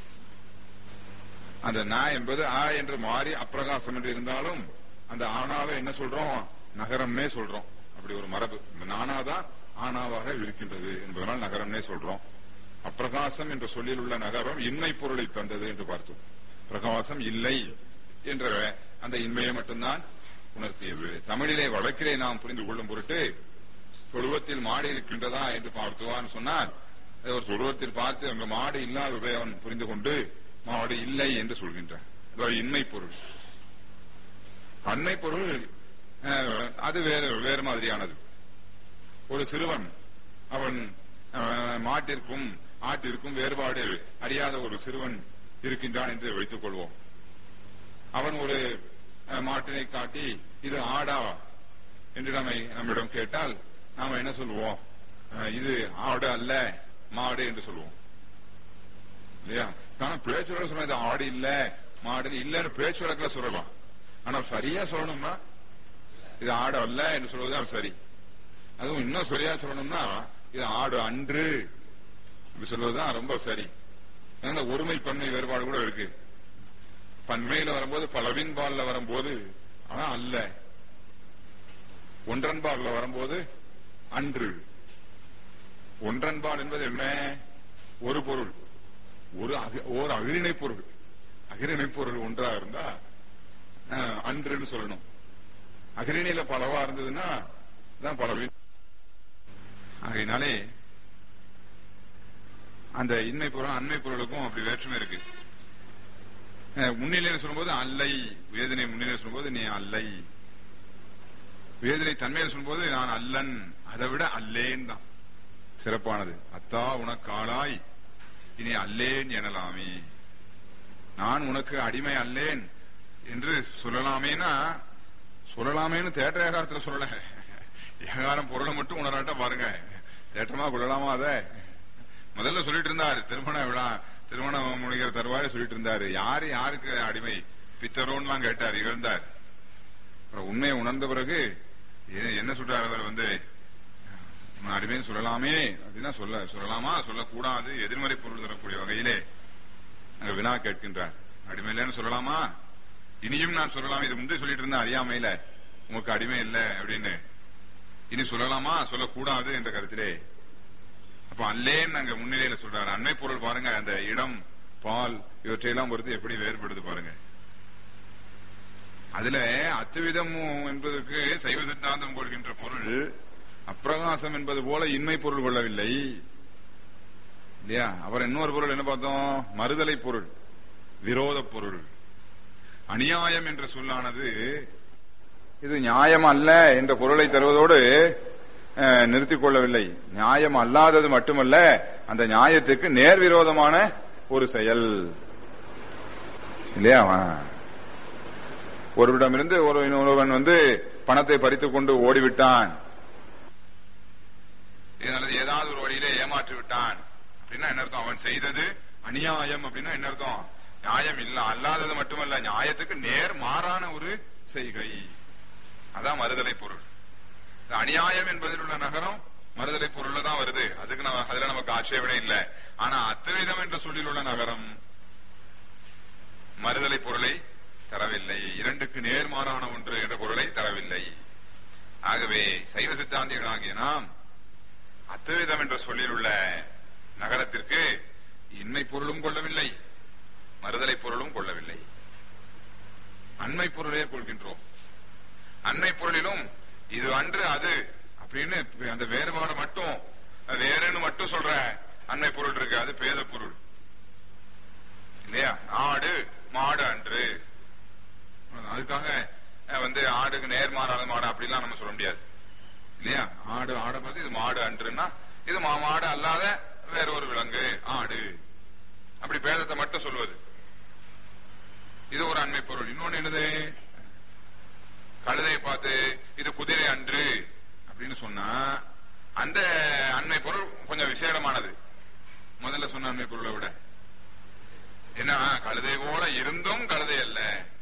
அந்த ந என்பது ஆ என்று மாறி அப்பிரகாசம் என்று இருந்தாலும் அந்த ஆனாவை என்ன சொல்றோம் நகரம்னே சொல்றோம் அப்படி ஒரு மரபு இந்த நானாதான் ஆனாவாக இருக்கின்றது என்பதனால் நகரம்னே சொல்றோம் அப்பிரகாசம் என்ற சொல்லில் உள்ள நகரம் இன்மை பொருளை தந்தது என்று பார்த்தோம் பிரகாசம் இல்லை என்ற அந்த இன்மையை மட்டும்தான் உணர்த்தியது தமிழிலே வழக்கிலே நாம் புரிந்து கொள்ளும் பொருட்டு தொழுவத்தில் மாடு இருக்கின்றதா என்று பார்த்துவான் சொன்னார் ஒரு தொழுவத்தில் பார்த்து அங்கு மாடு இல்லாததை அவன் புரிந்து கொண்டு மாடு இல்லை என்று சொல்கின்றான் அதாவது இன்மை பொருள் அண்மை பொருள் அஹ், அது வேறு வேறு மாதிரியானது ஒரு சிறுவன் அவன் அஹ், மாட்டிற்கும் ஆட்டிற்கும் வேறுபாடு அறியாத ஒரு சிறுவன் இருக்கின்றான் என்று வைத்துக் கொள்வோம் அவன் ஒரு அஹ், மாட்டினை காட்டி இது ஆடா என்று நம்மை நம்மிடம் கேட்டால் நாம என்ன சொல்லுவோம் அஹ், இது ஆடு அல்ல மாடு என்று சொல்லுவோம் இல்லையா ஆனா பேச்சு வழக்கு சொன்னா இது ஆடு இல்ல மாடு இல்லன்னு பேச்சு வழக்குல சொல்லலாம் ஆனா சரியா சொல்லணும்னா இது ஆடு அல்ல என்று சொல்வதுதான் சரி அதுவும் இன்னும் சரியா சொல்லணும்னா இது ஆடு அன்று இப்படி சொல்வதுதான் ரொம்ப சரி ஏன்னா இந்த ஒருமை பன்மை வேறுபாடு கூட இருக்கு பன்மையில வரும்போது பலவின் பால்ல வரும்போது ஆனா அல்ல ஒன்றன் பால்ல வரும்போது அன்று ஒன்றன் பால் என்பது என்ன ஒரு பொருள் ஒரு அக- ஓர் அகிரிணை பொருள் அகிரிணை பொருள் ஒன்றா இருந்தா அஹ், அன்றுன்னு சொல்லணும் அகிரிணையில பலவா இருந்ததுன்னா தான் பலவின் ஆகையினாலே அந்த இன்மை பொருள் அண்மை பொருளுக்கும் அப்படி வேற்றுமை இருக்கு அஹ், முன்னிலையில சொல்லும்போது அல்லை வேதனை முன்னிலையில சொல்லும்போது நீ அல்லை வேதனை தன்மையில சொல்லும்போது நான் அல்லன் அதை விட அல்லேன் தான் சிறப்பானது அத்தா உனக்காளாய் இனி அல்லேன் எனலாமே நான் உனக்கு அடிமை அல்லேன் என்று சொல்லலாமேனா சொல்லலாமேன்னு தேற்ற ஏகாரத்துல சொல்லல ஏகாரம் பொருளை மட்டும் உணராட்ட பாருங்க தேற்றமா கொள்ளலாமா அத முதல்ல சொல்லிட்டு இருந்தாரு திருமண விழா திருமணம் முடிகிற தருவாய் சொல்லிட்டு இருந்தாரு யாரு யாருக்கு அடிமை பித்தரோன்லாம் கேட்டார் இகழ்ந்தார் அப்புறம் உண்மையை உணர்ந்த பிறகு எ- என்ன சொல்றாரு அவர் வந்து நான் அடிமைன்னு சொல்லலாமே அப்படின்னா சொல்ல சொல்லலாமா சொல்லக்கூடாது எதிர்மறை பொருள் தரக்கூடிய வகையிலே அங்க வினா கேட்கின்றார் அடிமை இல்லைன்னு சொல்லலாமா இனியும் நான் சொல்லலாம் இது முந்தைய சொல்லிட்டு இருந்தேன் அறியாமையில உமக்கு அடிமை இல்ல அப்படின்னு இனி சொல்லலாமா சொல்லக்கூடாது என்ற கருத்திலே அப்ப அல்லேன்னு அங்க முன்னிலையில சொல்றாரு அண்மை பொருள் பாருங்க அந்த இடம் பால் இவற்றையெல்லாம் பொறுத்து எப்படி வேறுபடுது பாருங்க அதுல அத்துவிதம் என்பதற்கு சைவ சித்தாந்தம் கொள்கின்ற பொருள் அப்பிரகாசம் என்பது போல இன்மை பொருள் கொள்ளவில்லை இல்லையா அப்புறம் இன்னொரு பொருள் என்ன பார்த்தோம் மறுதலை பொருள் விரோத பொருள் அநியாயம் என்ற சொல்லானது இது நியாயம் அல்ல என்ற பொருளை தருவதோடு அஹ், நிறுத்திக் கொள்ளவில்லை நியாயம் அல்லாதது மட்டுமல்ல அந்த நியாயத்துக்கு நேர் விரோதமான ஒரு செயல் இல்லையா ஒருவரிடமிருந்து ஒரு இன்னொருவன் வந்து பணத்தை பறித்துக் கொண்டு ஓடிவிட்டான் அல்லது ஏதாவது ஒரு வழியிலே ஏமாற்றி விட்டான் அப்படின்னா என்ன அர்த்தம் அவன் செய்தது அநியாயம் அப்படின்னா என்ன அர்த்தம் நியாயம் இல்ல அல்லாதது மட்டுமல்ல நியாயத்துக்கு நேர் மாறான ஒரு செய்கை அதான் மறுதலை பொருள் இந்த அநியாயம் என்பதில் உள்ள நகரம் மறுதலை பொருள்ல தான் வருது அதுக்கு நம்ம அதுல நமக்கு ஆட்சேபனை இல்லை ஆனா அத்வைதம் என்ற சொல்லில் உள்ள நகரம் மறுதலை பொருளை தரவில்லை இரண்டுக்கு நேர்மாறான ஒன்று என்ற பொருளை தரவில்லை ஆகவே சைவ சித்தாந்திகளாகிய நாம் அத்துவிதம் என்ற சொல்லில் உள்ள நகரத்திற்கு இன்மை பொருளும் கொள்ளவில்லை மறுதலை பொருளும் கொள்ளவில்லை அண்மை பொருளே கொள்கின்றோம் அண்மை பொருளிலும் இது அன்று அது அப்படின்னு அந்த வேறுபாடு மட்டும் அது வேறுன்னு மட்டும் சொல்ற அண்மை பொருள் இருக்கு அது பேத பொருள் இல்லையா ஆடு மாடு அன்று அதுக்காக அஹ், வந்து ஆடுக்கு நேர்மாறான மாடு அப்படிலாம் நம்ம சொல்ல முடியாது இல்லையா ஆடு ஆடை பார்த்து இது மாடு அன்றுன்னா இது மா- மாடு அல்லாத வேற ஒரு விலங்கு ஆடு அப்படி பேதத்தை மட்டும் சொல்வது இது ஒரு அண்மை பொருள் இன்னொன்னு என்னது கழுதையை பார்த்து இது குதிரை அன்று அப்படின்னு சொன்னா அந்த அண்மை பொருள் கொஞ்சம் விசேடமானது முதல்ல சொன்ன அண்மை பொருளை விட என்ன கழுதை போல இருந்தும் கழுதை அல்ல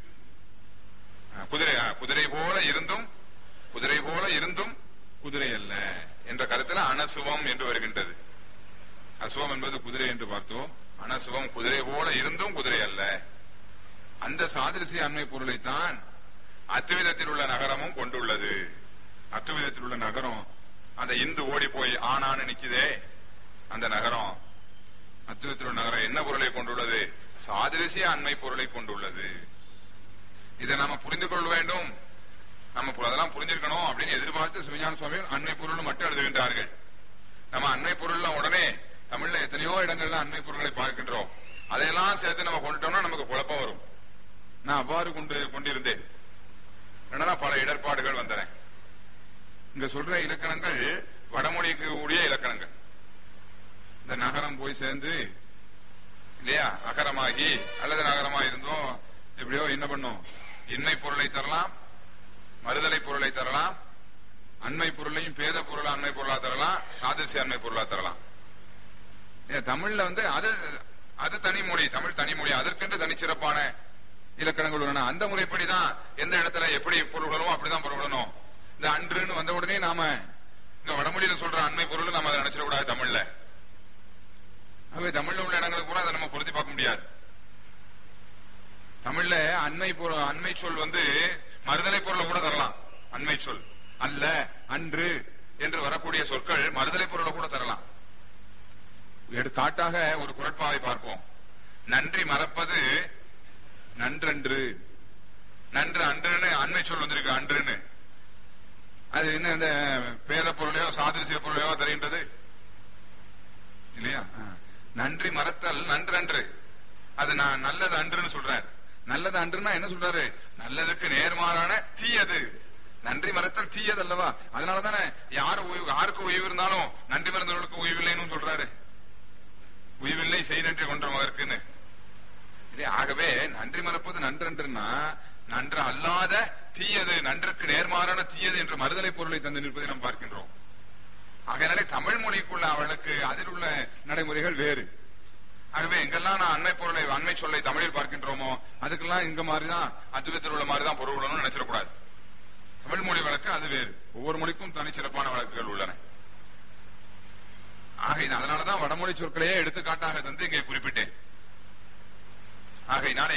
ஆ, குதிரை ஆ, குதிரை போல இருந்தும் குதிரை போல இருந்தும் குதிரை அல்ல என்ற கருத்துல அனசுவம் என்று வருகின்றது அசுவம் என்பது குதிரை என்று பார்த்தோம் அனசுவம் குதிரை போல இருந்தும் குதிரை அல்ல அந்த சாதிரிசி அண்மை பொருளைத்தான் அத்துவிதத்தில் உள்ள நகரமும் கொண்டுள்ளது அத்துவிதத்தில் உள்ள நகரம் அந்த இந்து ஓடி போய் ஆனான்னு நிக்குதே அந்த நகரம் அத்துவிதத்தில் உள்ள நகரம் என்ன பொருளை கொண்டுள்ளது சாதிரிசி அண்மை பொருளை கொண்டுள்ளது இதை நாம புரிந்து கொள்ள வேண்டும் நம்ம பு- அதெல்லாம் புரிஞ்சிருக்கணும் அப்படின்னு எதிர்பார்த்து சிவஞான சுவாமிகள் அண்மை பொருள் மட்டும் எழுதுகின்றார்கள் நம்ம அண்மை பொருள்ல உடனே தமிழ்ல எத்தனையோ இடங்கள்ல அண்மை பொருள்களை பார்க்கின்றோம் அதையெல்லாம் சேர்த்து நம்ம கொண்டுட்டோம்னா நமக்கு குழப்பம் வரும் நான் அவ்வாறு கொண்டு கொண்டிருந்தேன் என்னன்னா பல இடர்பாடுகள் வந்தன இங்க சொல்ற இலக்கணங்கள் வடமொழிக்கு உரிய இலக்கணங்கள் இந்த நகரம் போய் சேர்ந்து இல்லையா அகரமாகி அல்லது நகரமா இருந்தோம் எப்படியோ என்ன பண்ணும் இன்மை பொருளை தரலாம் மறுதலை பொருளை தரலாம் அண்மை பொருளையும் பேத பொருளா அண்மை பொருளா தரலாம் சாதிசி அண்மை பொருளா தரலாம் ஏன் தமிழ்ல வந்து அது அது தனி மொழி தமிழ் தனி மொழி அதற்கென்று தனிச்சிறப்பான இலக்கணங்கள் உள்ளன அந்த முறைப்படிதான் எந்த இடத்துல எப்படி பொருள்களும் அப்படிதான் பொருள்களும் இந்த அன்றுன்னு வந்த உடனே நாம இந்த வடமொழியில சொல்ற அண்மை பொருள் நாம அதை நினைச்சிடக்கூடாது தமிழ்ல ஆகவே தமிழ்ல உள்ள இடங்களுக்கு கூட அதை நம்ம பொருத்தி பார்க்க முடியாது தமிழ்ல அண்மை பொருள் அண்மை சொல் வந்து மறுதலை பொருளை கூட தரலாம் அண்மை சொல் அல்ல அன்று என்று வரக்கூடிய சொற்கள் மறுதலை பொருளை கூட தரலாம் எடுக்காட்டாக ஒரு குரட்பாவை பார்ப்போம் நன்றி மறப்பது நன்றன்று நன்று அன்றுன்னு அண்மை சொல் வந்திருக்கு அன்றுன்னு அது என்ன இந்த பேத பொருளையோ சாதிசிய பொருளையோ தருகின்றது இல்லையா ஆ. நன்றி மறத்தல் நன்றன்று அது நான் நல்லது அன்றுன்னு சொல்றார் நல்லது அன்றுன்னா என்ன சொல்றாரு நல்லதுக்கு நேர்மாறான தீயது நன்றி மறத்தல் தீயது அல்லவா அதனாலதானே யாரு ஓய்வு யாருக்கு ஓய்வு இருந்தாலும் நன்றி மறந்தவர்களுக்கு ஓய்வில்லைன்னு சொல்றாரு உய்வில்லை செய் நன்றி கொன்ற மகருக்குன்னு இல்லையா? ஆகவே நன்றி மறப்பது நன்றன்றுன்னா நன்று அல்லாத தீயது நன்றுக்கு நேர்மாறான தீயது என்ற மறுதலை பொருளை தந்து நிற்பதை நாம் பார்க்கின்றோம் ஆகையினாலே தமிழ் மொழிக்குள்ள அவளுக்கு அதில் உள்ள நடைமுறைகள் வேறு ஆகவே எங்கெல்லாம் நான் அண்மை பொருளை அண்மை சொல்லை தமிழில் பார்க்கின்றோமோ அதுக்கெல்லாம் இங்க மாதிரிதான் அத்துவத்தில் உள்ள மாதிரிதான் பொருள் உள்ளணும்னு நினைச்சிடக்கூடாது தமிழ் மொழி வழக்கு அது வேறு ஒவ்வொரு மொழிக்கும் தனிச்சிறப்பான வழக்குகள் உள்ளன ஆகையினால் அதனாலதான் வடமொழி சொற்களையே எடுத்துக்காட்டாக தந்து இங்கே குறிப்பிட்டேன் ஆகையினாலே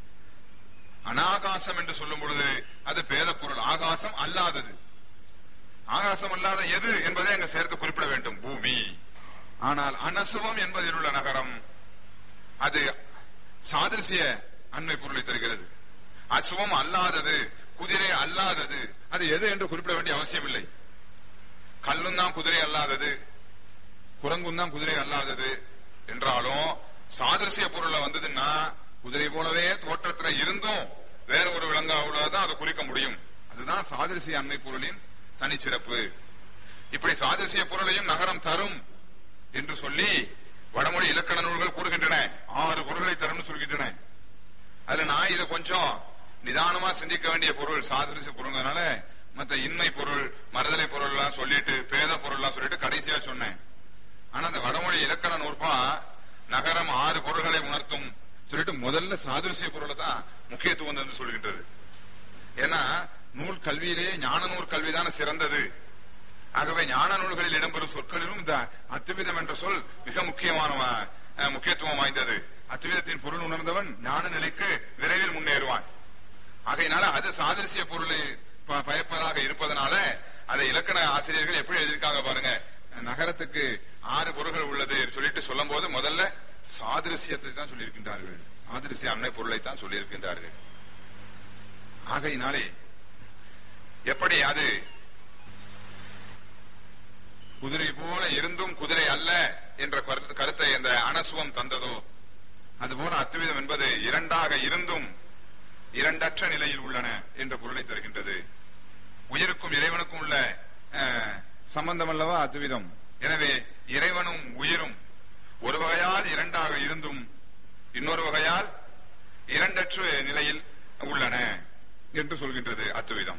அனாகாசம் என்று சொல்லும் பொழுது அது பேத பொருள் ஆகாசம் அல்லாதது ஆகாசம் அல்லாத எது என்பதை அங்க சேர்த்து குறிப்பிட வேண்டும் பூமி ஆனால் அனசுவம் என்பதில் உள்ள நகரம் அது சாதிர்சிய அண்மை பொருளை தருகிறது அசுவம் அல்லாதது குதிரை அல்லாதது அது எது என்று குறிப்பிட வேண்டிய அவசியம் இல்லை கல்லும் தான் குதிரை அல்லாதது குரங்கும் தான் குதிரை அல்லாதது என்றாலும் சாதிர்சிய பொருள்ல வந்ததுன்னா குதிரை போலவே தோற்றத்துல இருந்தும் வேற ஒரு விலங்கா உள்ளதான் அதை குறிக்க முடியும் அதுதான் சாதிர்சிய அண்மை பொருளின் தனிச்சிறப்பு இப்படி சாதிர்சிய பொருளையும் நகரம் தரும் என்று சொல்லி வடமொழி இலக்கண நூல்கள் கூறுகின்றன ஆறு பொருள்களை தரும்னு சொல்கின்றன அதுல நான் இதை கொஞ்சம் நிதானமா சிந்திக்க வேண்டிய பொருள் சாதிரிச பொருள்னால மத்த இன்மை பொருள் மறுதலை பொருள் எல்லாம் சொல்லிட்டு பேத பொருள் எல்லாம் சொல்லிட்டு கடைசியா சொன்னேன் ஆனா அந்த வடமொழி இலக்கண நூற்பா நகரம் ஆறு பொருள்களை உணர்த்தும் சொல்லிட்டு முதல்ல சாதுரிசிய பொருளை தான் முக்கியத்துவம் தந்து சொல்கின்றது ஏன்னா நூல் கல்வியிலே ஞான நூல் கல்விதான சிறந்தது ஆகவே ஞான நூல்களில் இடம்பெறும் சொற்களிலும் இந்த அத்துவிதம் என்ற சொல் மிக முக்கியமான அஹ், முக்கியத்துவம் வாய்ந்தது அத்துவிதத்தின் பொருள் உணர்ந்தவன் ஞான நிலைக்கு விரைவில் முன்னேறுவான் ஆகையினால அது சாதிருசிய பொருளை ப- பயப்பதாக இருப்பதனால அதை இலக்கண ஆசிரியர்கள் எப்படி எழுதியிருக்காங்க பாருங்க நகரத்துக்கு ஆறு பொருள்கள் உள்ளது சொல்லிட்டு சொல்லும் போது முதல்ல சாதிருசியத்தை தான் சொல்லியிருக்கின்றார்கள் சாதிருசிய அன்னை பொருளை தான் சொல்லியிருக்கின்றார்கள் ஆகையினாலே எப்படி அது குதிரை போல இருந்தும் குதிரை அல்ல என்ற கருத்து- கருத்தை அந்த அனசுவம் தந்ததோ அதுபோல அத்துவிதம் என்பது இரண்டாக இருந்தும் இரண்டற்ற நிலையில் உள்ளன என்ற பொருளை தருகின்றது உயிருக்கும் இறைவனுக்கும் உள்ள அஹ், சம்பந்தம் அல்லவா அத்துவிதம் எனவே இறைவனும் உயிரும் ஒரு வகையால் இரண்டாக இருந்தும் இன்னொரு வகையால் இரண்டற்ற நிலையில் உள்ளன என்று சொல்கின்றது அத்துவிதம்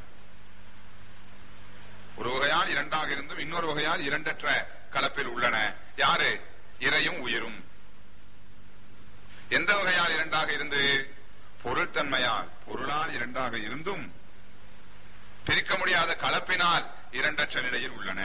ஒரு வகையால் இரண்டாக இருந்தும் இன்னொரு வகையால் இரண்டற்ற கலப்பில் உள்ளன யாரு இறையும் உயிரும் எந்த வகையால் இரண்டாக இருந்து பொருள்தன்மையால் பொருளால் இரண்டாக இருந்தும் பிரிக்க முடியாத கலப்பினால் இரண்டற்ற நிலையில் உள்ளன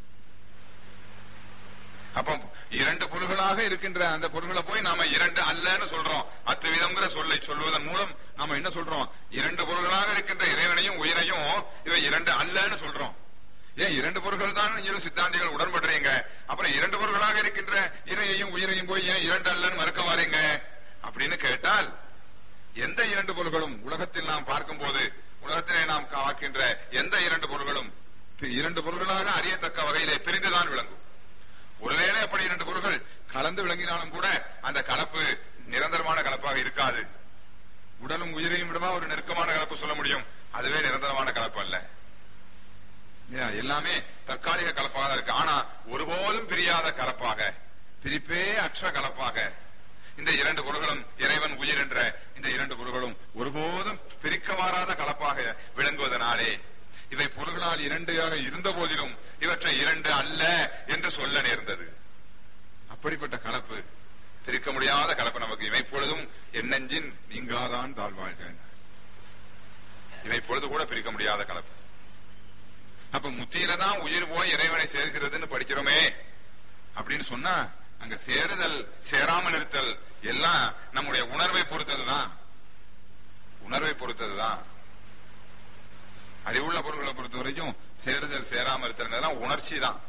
அப்போ இரண்டு பொருள்களாக இருக்கின்ற அந்த பொருள்களை போய் நாம இரண்டு அல்லன்னு சொல்றோம் அத்துவிதம்ங்கிற சொல்லை சொல்வதன் மூலம் நாம என்ன சொல்றோம் இரண்டு பொருள்களாக இருக்கின்ற இறைவனையும் உயிரையும் இவை இரண்டு அல்லன்னு சொல்றோம் ஏன் இரண்டு பொருள்கள் தான் இரு சித்தாந்திகள் உடன்படுறீங்க அப்புறம் இரண்டு பொருள்களாக இருக்கின்ற இறையையும் உயிரையும் போய் ஏன் இரண்டு அல்லன்னு மறுக்க வாரீங்க அப்படின்னு கேட்டால் எந்த இரண்டு பொருள்களும் உலகத்தில் நாம் பார்க்கும் போது உலகத்திலே நாம் பார்க்கின்ற எந்த இரண்டு பொருள்களும் பி- இரண்டு பொருள்களாக அறியத்தக்க வகையிலே பிரிந்துதான் விளங்கும் ஒருவேளை அப்படி இரண்டு பொருள்கள் கலந்து விளங்கினாலும் கூட அந்த கலப்பு நிரந்தரமான கலப்பாக இருக்காது உடலும் உயிரையும் விடவா ஒரு நெருக்கமான கலப்பு சொல்ல முடியும் அதுவே நிரந்தரமான கலப்பு அல்ல ஏன், எல்லாமே தற்காலிக கலப்பாக தான் இருக்கு ஆனா ஒருபோதும் பிரியாத கலப்பாக பிரிப்பே அற்ற கலப்பாக இந்த இரண்டு பொருள்களும் இறைவன் உயிர் என்ற இந்த இரண்டு பொருள்களும் ஒருபோதும் பிரிக்க மாறாத கலப்பாக விளங்குவதனாலே இவை பொருள்களால் இரண்டாக இருந்த போதிலும் இவற்றை இரண்டு அல்ல என்று சொல்ல நேர்ந்தது அப்படிப்பட்ட கலப்பு பிரிக்க முடியாத கலப்பு நமக்கு இவை பொழுதும் என்னெஞ்சின் நீங்காதான் தாழ்வாழ்க இவை பொழுது கூட பிரிக்க முடியாத கலப்பு அப்ப முத்தியில தான் உயிர் போய் இறைவனை சேர்க்கிறதுன்னு படிக்கிறோமே அப்படின்னு சொன்னா அங்க சேருதல் சேராமல் இருத்தல் எல்லாம் நம்முடைய உணர்வை பொறுத்ததுதான் உணர்வை பொறுத்ததுதான் அறிவுள்ள பொருட்களை பொறுத்த வரைக்கும் சேருதல் சேராமல் இருத்தல் உணர்ச்சி தான்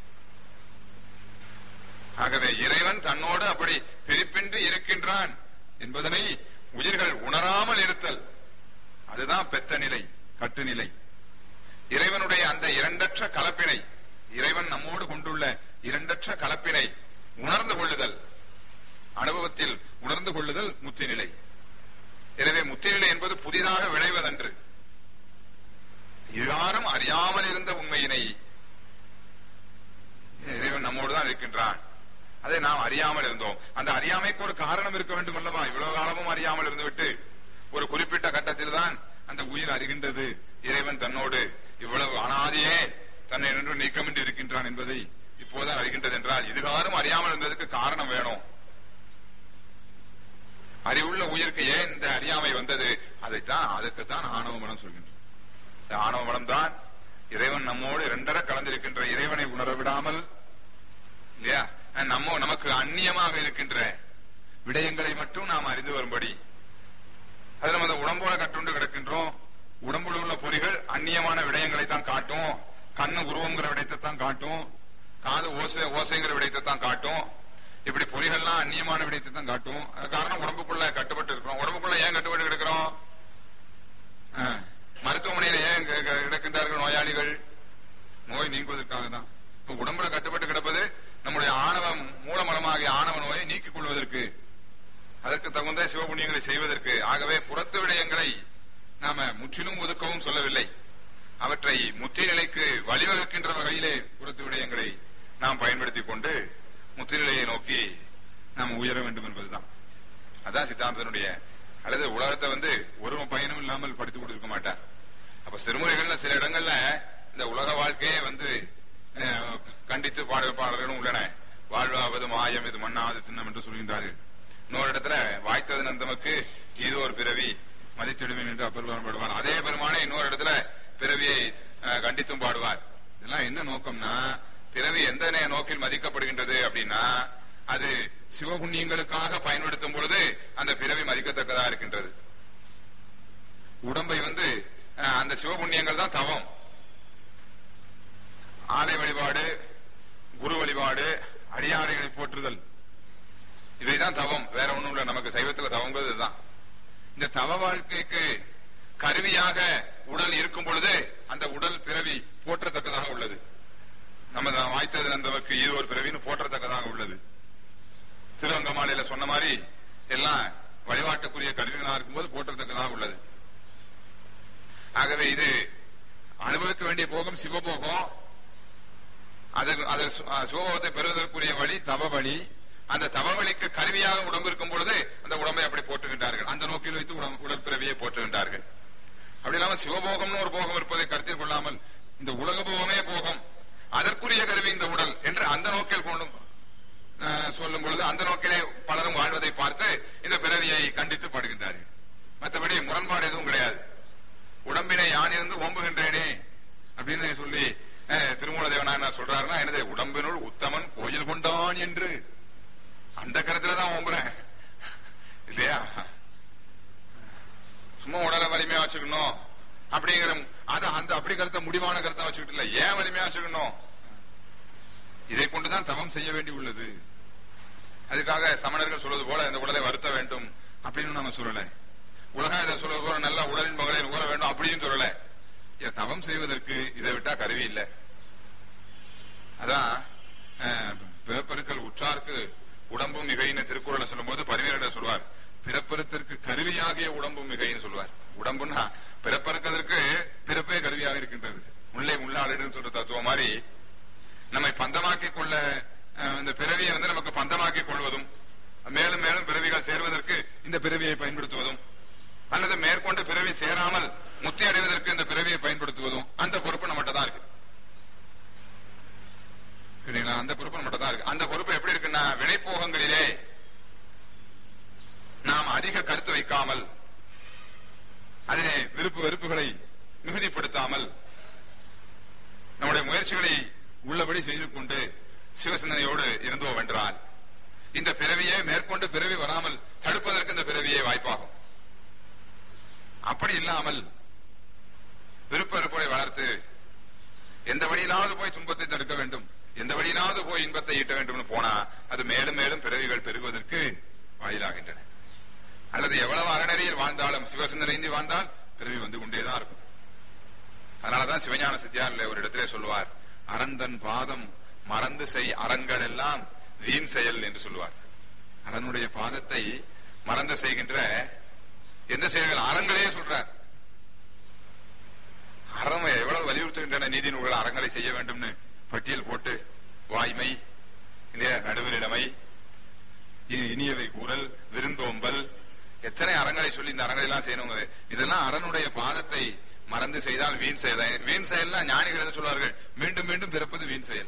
ஆகவே இறைவன் தன்னோடு அப்படி பிரிப்பின்றி இருக்கின்றான் என்பதனை உயிர்கள் உணராமல் இருத்தல் அதுதான் பெத்த நிலை கட்டுநிலை இறைவனுடைய அந்த இரண்டற்ற கலப்பினை இறைவன் நம்மோடு கொண்டுள்ள இரண்டற்ற கலப்பினை உணர்ந்து கொள்ளுதல் அனுபவத்தில் உணர்ந்து கொள்ளுதல் முத்தி நிலை எனவே முத்தி நிலை என்பது புதிதாக விளைவதன்று யாரும் அறியாமல் இருந்த உண்மையினை இறைவன் நம்மோடு தான் இருக்கின்றான் அதை நாம் அறியாமல் இருந்தோம் அந்த அறியாமைக்கு ஒரு காரணம் இருக்க வேண்டும் அல்லவா இவ்வளவு காலமும் அறியாமல் இருந்துவிட்டு ஒரு குறிப்பிட்ட கட்டத்தில் தான் அந்த உயிர் அறிகின்றது இறைவன் தன்னோடு இவ்வளவு அனாதியே தன்னை நின்று நீக்கமின்றி இருக்கின்றான் என்பதை இப்போதான் அறிகின்றது என்றால் இதுகாரும் அறியாமல் இருந்ததுக்கு காரணம் வேணும் அறிவுள்ள உயிருக்கு ஏன் இந்த அறியாமை வந்தது அதைத்தான் அதற்குத்தான் ஆணவ மனம் சொல்கின்றோம் இந்த ஆணவ மனம் தான் இறைவன் நம்மோடு இரண்டர கலந்திருக்கின்ற இறைவனை உணர விடாமல் இல்லையா நம்ம நமக்கு அந்நியமாக இருக்கின்ற விடயங்களை மட்டும் நாம் அறிந்து வரும்படி அது நம்ம அந்த உடம்போட கட்டுண்டு கிடக்கின்றோம் உடம்புல உள்ள பொறிகள் அந்நியமான விடயங்களை தான் காட்டும் கண்ணு உருவங்கிற விடயத்தை தான் காட்டும் காது ஓசை ஓசைங்கிற விடயத்தை தான் காட்டும் இப்படி பொறிகள்லாம் அந்நியமான விடயத்தை தான் காட்டும் அது காரணம் உடம்புக்குள்ள கட்டுப்பட்டு இருக்கிறோம் உடம்புக்குள்ள ஏன் கட்டுப்பட்டு கிடக்கிறோம் ஆ, மருத்துவமனையில ஏன் க- க- கிடக்கின்றார்கள் நோயாளிகள் நோய் நீங்குவதற்காக தான் இப்ப உடம்புல கட்டுப்பட்டு கிடப்பது நம்முடைய ஆணவம் மூலமரமாகிய ஆணவ நோயை நீக்கிக் கொள்வதற்கு அதற்கு தகுந்த சிவபுண்ணியங்களை செய்வதற்கு ஆகவே புறத்து விடயங்களை நாம முற்றிலும் ஒதுக்கவும் சொல்லவில்லை அவற்றை முத்தி நிலைக்கு வழிவகுக்கின்ற வகையிலே புறத்து விடயங்களை நாம் பயன்படுத்திக் கொண்டு முத்தி நிலையை நோக்கி நாம் உயர வேண்டும் என்பதுதான் அதான் சித்தாந்தனுடைய அல்லது உலகத்தை வந்து ஒரு பயனும் இல்லாமல் படித்துக் கொடுக்க மாட்டார் அப்ப சிறுமுறைகள்ல சில இடங்கள்ல இந்த உலக வாழ்க்கையே வந்து அஹ், கண்டித்து பாட பாடல்களும் உள்ளன வாழ்வாவது மாயம் இது மண்ணாவது திண்ணம் என்று சொல்கின்றார்கள் இன்னொரு இடத்துல வாய்த்தது நந்தமக்கு இது ஒரு பிறவி மதித்திடுவேன் என்று அப்பெருமான் பாடுவார் அதே பெருமானே இன்னொரு இடத்துல பிறவியை அஹ், கண்டித்தும் பாடுவார் இதெல்லாம் என்ன நோக்கம்னா பிறவி எந்த நே- நோக்கில் மதிக்கப்படுகின்றது அப்படின்னா அது சிவபுண்ணியங்களுக்காக பயன்படுத்தும் பொழுது அந்த பிறவி மதிக்கத்தக்கதா இருக்கின்றது உடம்பை வந்து அஹ், அந்த சிவபுண்ணியங்கள் தான் தவம் ஆலை வழிபாடு குரு வழிபாடு அடியாரைகளை போற்றுதல் இவைதான் தவம் வேற ஒண்ணும் இல்ல நமக்கு சைவத்துல தவங்கிறது இதுதான் இந்த தவ வாழ்க்கைக்கு கருவியாக உடல் இருக்கும் பொழுது அந்த உடல் பிறவி போற்றத்தக்கதாக உள்ளது நம்ம தான் வாய்த்தது நந்தவர்க்கு இது ஒரு பிறவின்னு போற்றத்தக்கதாக உள்ளது திருவங்கமாலையில சொன்ன மாதிரி எல்லாம் வழிபாட்டுக்குரிய கருவிகளாக இருக்கும்போது போற்றத்தக்கதாக உள்ளது ஆகவே இது அனுபவிக்க வேண்டிய போகம் சிவபோகம் அதற்கு அதன் சு- அஹ் சிவபோகத்தை பெறுவதற்குரிய வழி தவ வழி அந்த தவ வழிக்கு கருவியாக உடம்பு இருக்கும் பொழுது அந்த உடம்பை அப்படி போற்றுகின்றார்கள் அந்த நோக்கில் வைத்து உடம்பு- உடற்பிறவியை போற்றுகின்றார்கள் அப்படி இல்லாம சிவபோகம்னு ஒரு போகம் இருப்பதை கருத்தில் கொள்ளாமல் இந்த உலக போகமே போகம் அதற்குரிய கருவி இந்த உடல் என்று அந்த நோக்கில் கொண்டு அஹ், சொல்லும் பொழுது அந்த நோக்கிலே பலரும் வாழ்வதை பார்த்து இந்த பிறவியை கண்டித்து பாடுகின்றார்கள் மற்றபடி முரண்பாடு எதுவும் கிடையாது உடம்பினை யானிருந்து ஓம்புகின்றேனே அப்படின்னு சொல்லி அஹ், திருமூலதேவனா என்ன சொல்றாருன்னா என்னது உடம்பினுள் உத்தமன் கோயில் கொண்டான் என்று அந்த கருத்துல தான் ஓம்புறேன் இல்லையா சும்மா உடலை வலிமையா வச்சுக்கணும் அப்படிங்கிற அத அந்த அப்படி கருத்தை முடிவான கருத்தை வச்சுக்கிட்டு இல்ல ஏன் வலிமையா வச்சுக்கணும் இதை கொண்டுதான் தவம் செய்ய வேண்டி உள்ளது அதுக்காக சமணர்கள் சொல்வது போல இந்த உடலை வருத்த வேண்டும் அப்படின்னு நம்ம சொல்லல உலகம் இதை சொல்வது போல நல்ல உடலின் மகளை ஊற வேண்டும் அப்படின்னு சொல்லல இதை தவம் செய்வதற்கு இதை விட்டா கருவி இல்லை அதான் அஹ், பிறப்பெருக்கல் உற்றார்க்கு உடம்பும் மிகைன்னு திருக்குறளை சொல்லும்போது பரிமையிட சொல்வார் பிறப்பெருத்திற்கு கருவியாகிய உடம்பும் மிகைன்னு சொல்வார் உடம்புன்னா பிறப்பெருக்கதற்கு பிறப்பே கருவியாக இருக்கின்றது உள்ளே உள்ளாடுன்னு சொல்ற தத்துவம் மாதிரி நம்மை பந்தமாக்கிக் கொள்ள அஹ், இந்த பிறவியை வந்து நமக்கு பந்தமாக்கிக் கொள்வதும் மேலும் மேலும் பிறவிகள் சேர்வதற்கு இந்த பிறவியை பயன்படுத்துவதும் அல்லது மேற்கொண்டு பிறவி சேராமல் முத்தி அடைவதற்கு இந்த பிறவியை பயன்படுத்துவதும் அந்த பொறுப்பு நம்மகிட்ட தான் இருக்கு சரிங்களா அந்த பொறுப்பு நம்மகிட்ட தான் இருக்கு அந்த பொறுப்பு எப்படி இருக்குன்னா வினைப்போகங்களிலே நாம் அதிக கருத்து வைக்காமல் அதிலே விருப்பு வெறுப்புகளை மிகுதிப்படுத்தாமல் நம்முடைய முயற்சிகளை உள்ளபடி செய்து கொண்டு சிவசிந்தனையோடு இருந்தோம் என்றால் இந்த பிறவியே மேற்கொண்டு பிறவி வராமல் தடுப்பதற்கு இந்த பிறவியே வாய்ப்பாகும் அப்படி இல்லாமல் விருப்ப வெறுப்புகளை வளர்த்து எந்த வழியிலாவது போய் துன்பத்தை தடுக்க வேண்டும் எந்த வழியிலாவது போய் இன்பத்தை ஈட்ட வேண்டும்னு போனா அது மேலும் மேலும் பிறவிகள் பெருகுவதற்கு வாயிலாகின்றன அல்லது எவ்வளவு அறநெறியில் வாழ்ந்தாலும் சிவசிந்தனையின்றி வாழ்ந்தால் பிறவி வந்து கொண்டேதான் இருக்கும் அதனாலதான் சிவஞான சித்தியாரில் ஒரு இடத்திலே சொல்லுவார் அறந்தன் பாதம் மறந்து செய் அறங்கள் எல்லாம் வீண் செயல் என்று சொல்லுவார் அரனுடைய பாதத்தை மறந்து செய்கின்ற எந்த செயல்கள் அறங்களே சொல்றார் அறம் எவ்வளவு வலியுறுத்துகின்றன நீதி நூல்கள் அறங்களை செய்ய வேண்டும்னு பட்டியல் போட்டு வாய்மை இல்லையா நடுவரிடமை இ- இனியவை கூறல் விருந்தோம்பல் எத்தனை அறங்களை சொல்லி இந்த அறங்களை எல்லாம் செய்யணுங்க இதெல்லாம் அரனுடைய பாதத்தை மறந்து செய்தால் வீண் செயல் வீண் செயல்னா ஞானிகள் என்ன சொல்வார்கள் மீண்டும் மீண்டும் பிறப்பது வீண் செயல்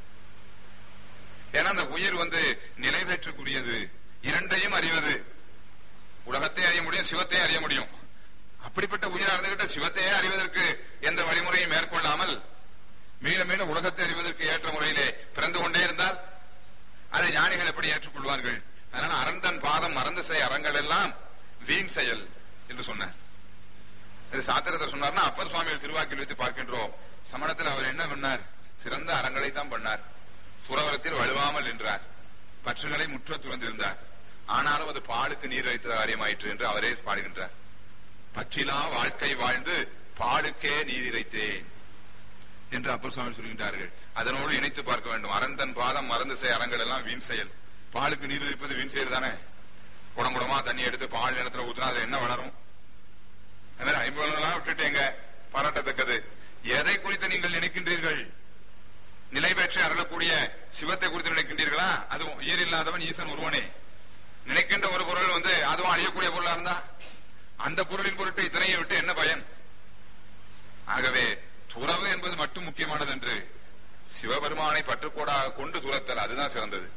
ஏன்னா அந்த உயிர் வந்து நிலை பெற்றுக்குரியது இரண்டையும் அறிவது உலகத்தை அறிய முடியும் சிவத்தை அறிய முடியும் அப்படிப்பட்ட உயிரா இருந்துகிட்ட சிவத்தையே அறிவதற்கு எந்த வழிமுறையும் மேற்கொள்ளாமல் மீண்டும் மீண்டும் உலகத்தை அறிவதற்கு ஏற்ற முறையிலே பிறந்து கொண்டே இருந்தால் அதை ஞானிகள் எப்படி ஏற்றுக்கொள்வார்கள் அதனால அரண் தன் பாதம் மறந்து செய் அறங்கள் எல்லாம் வீண் செயல் என்று சொன்னார் இது சாத்திரத்தை சொன்னார்னா அப்பர் சுவாமிகள் திருவாக்கில் வைத்து பார்க்கின்றோம் சமணத்தில் அவர் என்ன பண்ணார் சிறந்த அறங்களை தான் பண்ணார் துறவரத்தில் வலுவாமல் நின்றார் பற்றுகளை முற்ற துறந்திருந்தார் ஆனாலும் அது பாலுக்கு நீர் வைத்த காரியமாயிற்று என்று அவரே பாடுகின்றார் பற்றிலா வாழ்க்கை வாழ்ந்து பாலுக்கே நீர் இறைத்தேன் என்று அப்பர் சுவாமி சொல்கின்றார்கள் அதனோடு இணைத்து பார்க்க வேண்டும் அரண் தன் பாதம் மறந்து செய் அறங்கள் எல்லாம் வீண் செயல் பாலுக்கு நீர் இருப்பது வீண் செயல் தானே குடம் குடமா தண்ணி எடுத்து பால் நிலத்துல ஊத்துனா அது என்ன வளரும் அது மாதிரி ஐம்பதுலாம் விட்டுட்டேங்க பாராட்டத்தக்கது எதை குறித்து நீங்கள் நினைக்கின்றீர்கள் நிலை பெற்று அருளக்கூடிய சிவத்தை குறித்து நினைக்கின்றீர்களா அது உயிர் இல்லாதவன் ஈசன் ஒருவனே நினைக்கின்ற ஒரு பொருள் வந்து அதுவும் அழியக்கூடிய பொருளா இருந்தா அந்த பொருளின் பொருட்டு இத்தனையும் விட்டு என்ன பயன் ஆகவே துறவு என்பது மட்டும் முக்கியமானது என்று சிவபெருமானை பற்றுக்கோடாக கொண்டு துரத்தல் அதுதான் சிறந்தது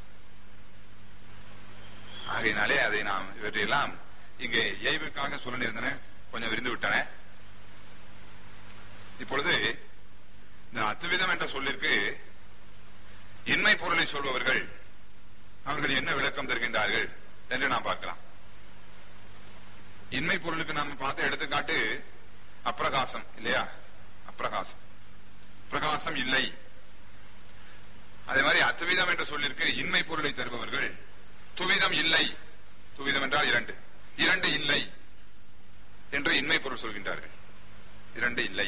ஆகையினாலே அதை நாம் இவற்றையெல்லாம் இங்கே இயல்புக்காக சொல்ல இருந்தன கொஞ்சம் விரிந்து விட்டன இப்பொழுது இந்த அத்துவிதம் என்ற சொல்லிற்கு இன்மை பொருளை சொல்பவர்கள் அவர்கள் என்ன விளக்கம் தருகின்றார்கள் என்று நாம் பார்க்கலாம் இன்மை பொருளுக்கு நாம பார்த்த எடுத்துக்காட்டு அப்பிரகாசம் இல்லையா அப்பிரகாசம் பிரகாசம் இல்லை அதே மாதிரி அத்துவிதம் என்று சொல்லிருக்கு இன்மை பொருளை தருபவர்கள் துவிதம் இல்லை துவிதம் என்றால் இரண்டு இரண்டு இல்லை என்று இன்மை பொருள் சொல்கின்றார்கள் இரண்டு இல்லை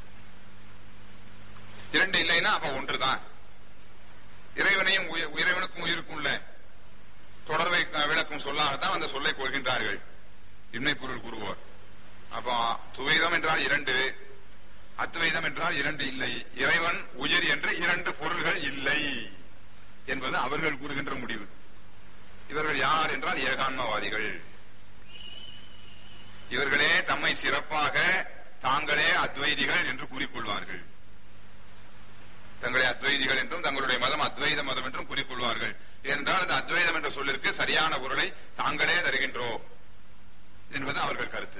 இரண்டு இல்லைன்னா அப்ப ஒன்றுதான் இறைவனையும் உய- இறைவனுக்கும் உயிருக்கும் உள்ள தொடர்பை அஹ், விளக்கும் சொல்லாகத்தான் அந்த சொல்லை கொள்கின்றார்கள் இன்மை பொருள் கூறுவோர் அப்போ துவைதம் என்றால் இரண்டு அத்வைதம் என்றால் இரண்டு இல்லை இறைவன் உயிர் என்று இரண்டு பொருள்கள் இல்லை என்பது அவர்கள் கூறுகின்ற முடிவு இவர்கள் யார் என்றால் ஏகான்மவாதிகள் இவர்களே தம்மை சிறப்பாக தாங்களே அத்வைதிகள் என்று கூறிக்கொள்வார்கள் தங்களை அத்வைதிகள் என்றும் தங்களுடைய மதம் அத்வைத மதம் என்றும் கூறிக்கொள்வார்கள் ஏனென்றால் அந்த அத்வைதம் என்ற சொல்லிற்கு சரியான பொருளை தாங்களே தருகின்றோம் என்பது அவர்கள் கருத்து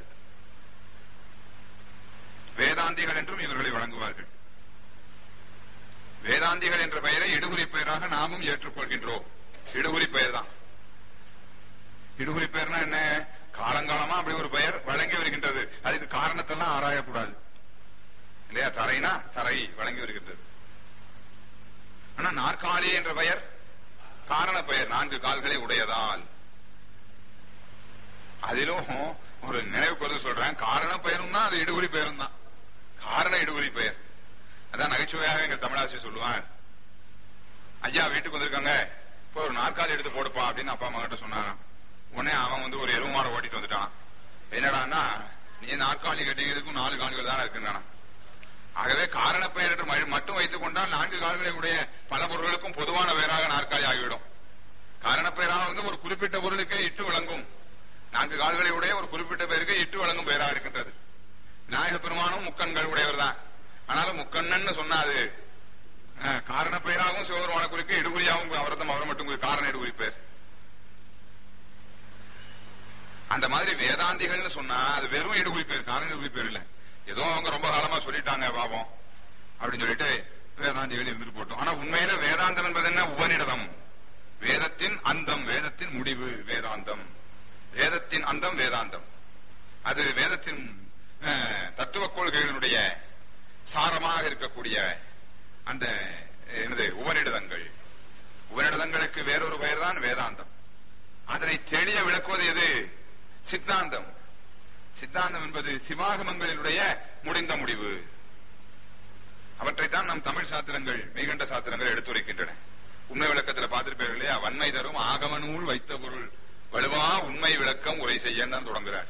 வேதாந்திகள் என்றும் இவர்களை வழங்குவார்கள் வேதாந்திகள் என்ற பெயரை இடுகுறி பெயராக நாமும் ஏற்றுக்கொள்கின்றோம் இடுகுறி பெயர் தான் இடுகுறி பெயர்னா என்ன காலங்காலமா அப்படி ஒரு பெயர் வழங்கி வருகின்றது அதுக்கு காரணத்தெல்லாம் ஆராயக்கூடாது இல்லையா தரைனா தரை வழங்கி வருகின்றது ஆனா நாற்காலி என்ற பெயர் காரண பெயர் நான்கு கால்களை உடையதால் அதிலும் ஒரு நினைவு கருது சொல்றேன் காரண பெயரும் தான் அது இடுகுறி பெயரும் தான் காரண இடுகுறி பெயர் அதான் நகைச்சுவையாக எங்க தமிழாசிரியர் சொல்லுவார் ஐயா வீட்டுக்கு வந்திருக்காங்க இப்போ ஒரு நாற்காலி எடுத்து போடுப்பா அப்படின்னு அப்பா அம்மா கிட்ட சொன்னாராம் உடனே அவன் வந்து ஒரு எருவு மாடை ஓட்டிட்டு வந்துட்டான் என்னடான்னா நீ நாற்காலி கட்டிங்கிறதுக்கும் நாலு கால்கள் தான் இருக்குன்னா ஆகவே காரண பெயர் என்று ம- மட்டும் வைத்துக் கொண்டால் நான்கு கால்களை உடைய பல பொருட்களுக்கும் பொதுவான பெயராக நாற்காலி ஆகிவிடும் காரண பெயராக வந்து ஒரு குறிப்பிட்ட பொருளுக்கே இட்டு விளங்கும் நான்கு கால்களை உடைய ஒரு குறிப்பிட்ட பெயருக்கு இட்டு வழங்கும் பெயராக இருக்கின்றது விநாயக பெருமானும் முக்கண்கள் உடையவர் தான் ஆனாலும் முக்கண்ணன்னு சொன்னா அது அஹ், காரண பெயராகவும் சிவபெருமான குறிக்க இடுகுறியாகவும் அவர்தம் அவர் மட்டும் குறி- காரண இடுகுறி பெயர் அந்த மாதிரி வேதாந்திகள்னு சொன்னா அது வெறும் இடுகுறி பேர் காரண இடுகுறி பேர் இல்ல ஏதோ அவங்க ரொம்ப காலமா சொல்லிட்டாங்க பாவம் அப்படின்னு சொல்லிட்டு வேதாந்திகள் இருந்துட்டு போட்டோம் ஆனா உண்மையில வேதாந்தம் என்பது என்ன உபநிடதம் வேதத்தின் அந்தம் வேதத்தின் முடிவு வேதாந்தம் வேதத்தின் அந்தம் வேதாந்தம் அது வேதத்தின் அஹ், தத்துவ கொள்கைகளுடைய சாரமாக இருக்கக்கூடிய அந்த என்னது உபநிடதங்கள் உபநிடதங்களுக்கு வேறொரு பெயர் தான் வேதாந்தம் அதனை தெளிய விளக்குவது எது சித்தாந்தம் சித்தாந்தம் என்பது சிவாகமங்களினுடைய முடிந்த முடிவு அவற்றைத்தான் நம் தமிழ் சாத்திரங்கள் மெய்கண்ட சாத்திரங்கள் எடுத்துரைக்கின்றன உண்மை விளக்கத்துல பார்த்திருப்பீர்கள் இல்லையா வன்மை தரும் ஆகம நூல் வைத்த பொருள் வலுவா உண்மை விளக்கம் உரை செய்ய தான் தொடங்குறார்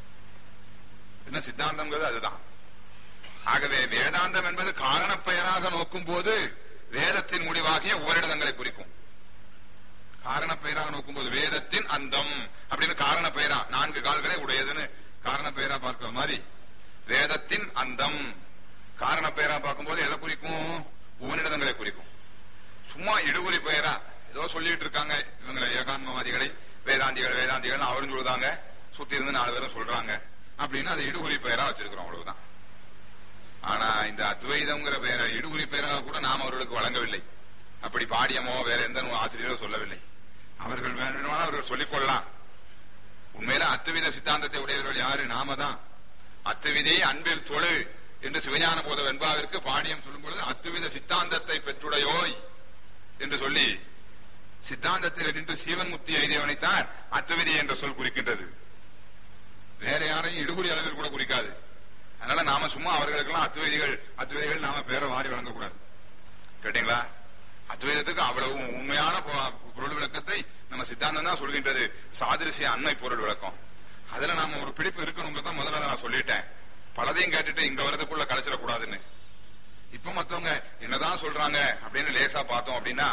என்ன சித்தாந்தம்ங்கிறது அதுதான் ஆகவே வேதாந்தம் என்பது காரண பெயராக நோக்கும் போது வேதத்தின் முடிவாகிய உபரிடங்களை குறிக்கும் காரண பெயராக நோக்கும் போது வேதத்தின் அந்தம் அப்படின்னு காரண பெயரா நான்கு கால்களை உடையதுன்னு காரண பெயரா பார்க்கிற மாதிரி வேதத்தின் அந்தம் காரண பெயரா பார்க்கும்போது எதை குறிக்கும் உபநிடதங்களை குறிக்கும் சும்மா இடுகுறி பெயரா ஏதோ சொல்லிட்டு இருக்காங்க இவங்களை ஏகான்மவாதிகளை வேதாந்திகள் வேதாந்திகள் அவரும் சொல்லுதாங்க சுத்தி இருந்து நாலு பேரும் சொல்றாங்க அப்படின்னு அது இடுகுறி பெயரா வச்சிருக்கிறோம் அவ்வளவுதான் ஆனா இந்த அத்வைதம்ங்கிற பெயரை இடுகுறி பெயராக கூட நாம் அவர்களுக்கு வழங்கவில்லை அப்படி பாடியமோ வேற எந்த நூல் ஆசிரியரோ சொல்லவில்லை அவர்கள் வேண்டுமானால் அவர்கள் சொல்லிக் கொள்ளலாம் உண்மையில அத்துவித சித்தாந்தத்தை உடையவர்கள் யாரு நாம தான் அத்துவிதி அன்பில் தொழு என்று சிவஞான போத வெண்பாவிற்கு பாடியம் சொல்லும் பொழுது அத்துவித சித்தாந்தத்தை பெற்றுடையோய் என்று சொல்லி சித்தாந்தத்தில் நின்று சீவன் முக்தி எய்தியவனைத்தான் அத்துவிதி என்ற சொல் குறிக்கின்றது வேற யாரையும் இடுகுறி அளவில் கூட குறிக்காது அதனால நாம சும்மா அவர்களுக்கெல்லாம் அத்துவேதிகள் அத்துவேதிகள் நாம பேரை வாரி வழங்கக்கூடாது கேட்டீங்களா அத்வைதத்துக்கு அவ்வளவு உண்மையான பொ- பொருள் விளக்கத்தை நம்ம சித்தாந்தம் தான் சொல்கின்றது சாதிரிசிய அண்மை பொருள் விளக்கம் அதுல நாம ஒரு பிடிப்பு இருக்கணுங்க தான் முதல்ல நான் சொல்லிட்டேன் பலதையும் கேட்டுட்டு இங்க வரதுக்குள்ள கலைச்சிடக்கூடாதுன்னு இப்ப மத்தவங்க என்னதான் சொல்றாங்க அப்படின்னு லேசா பார்த்தோம் அப்படின்னா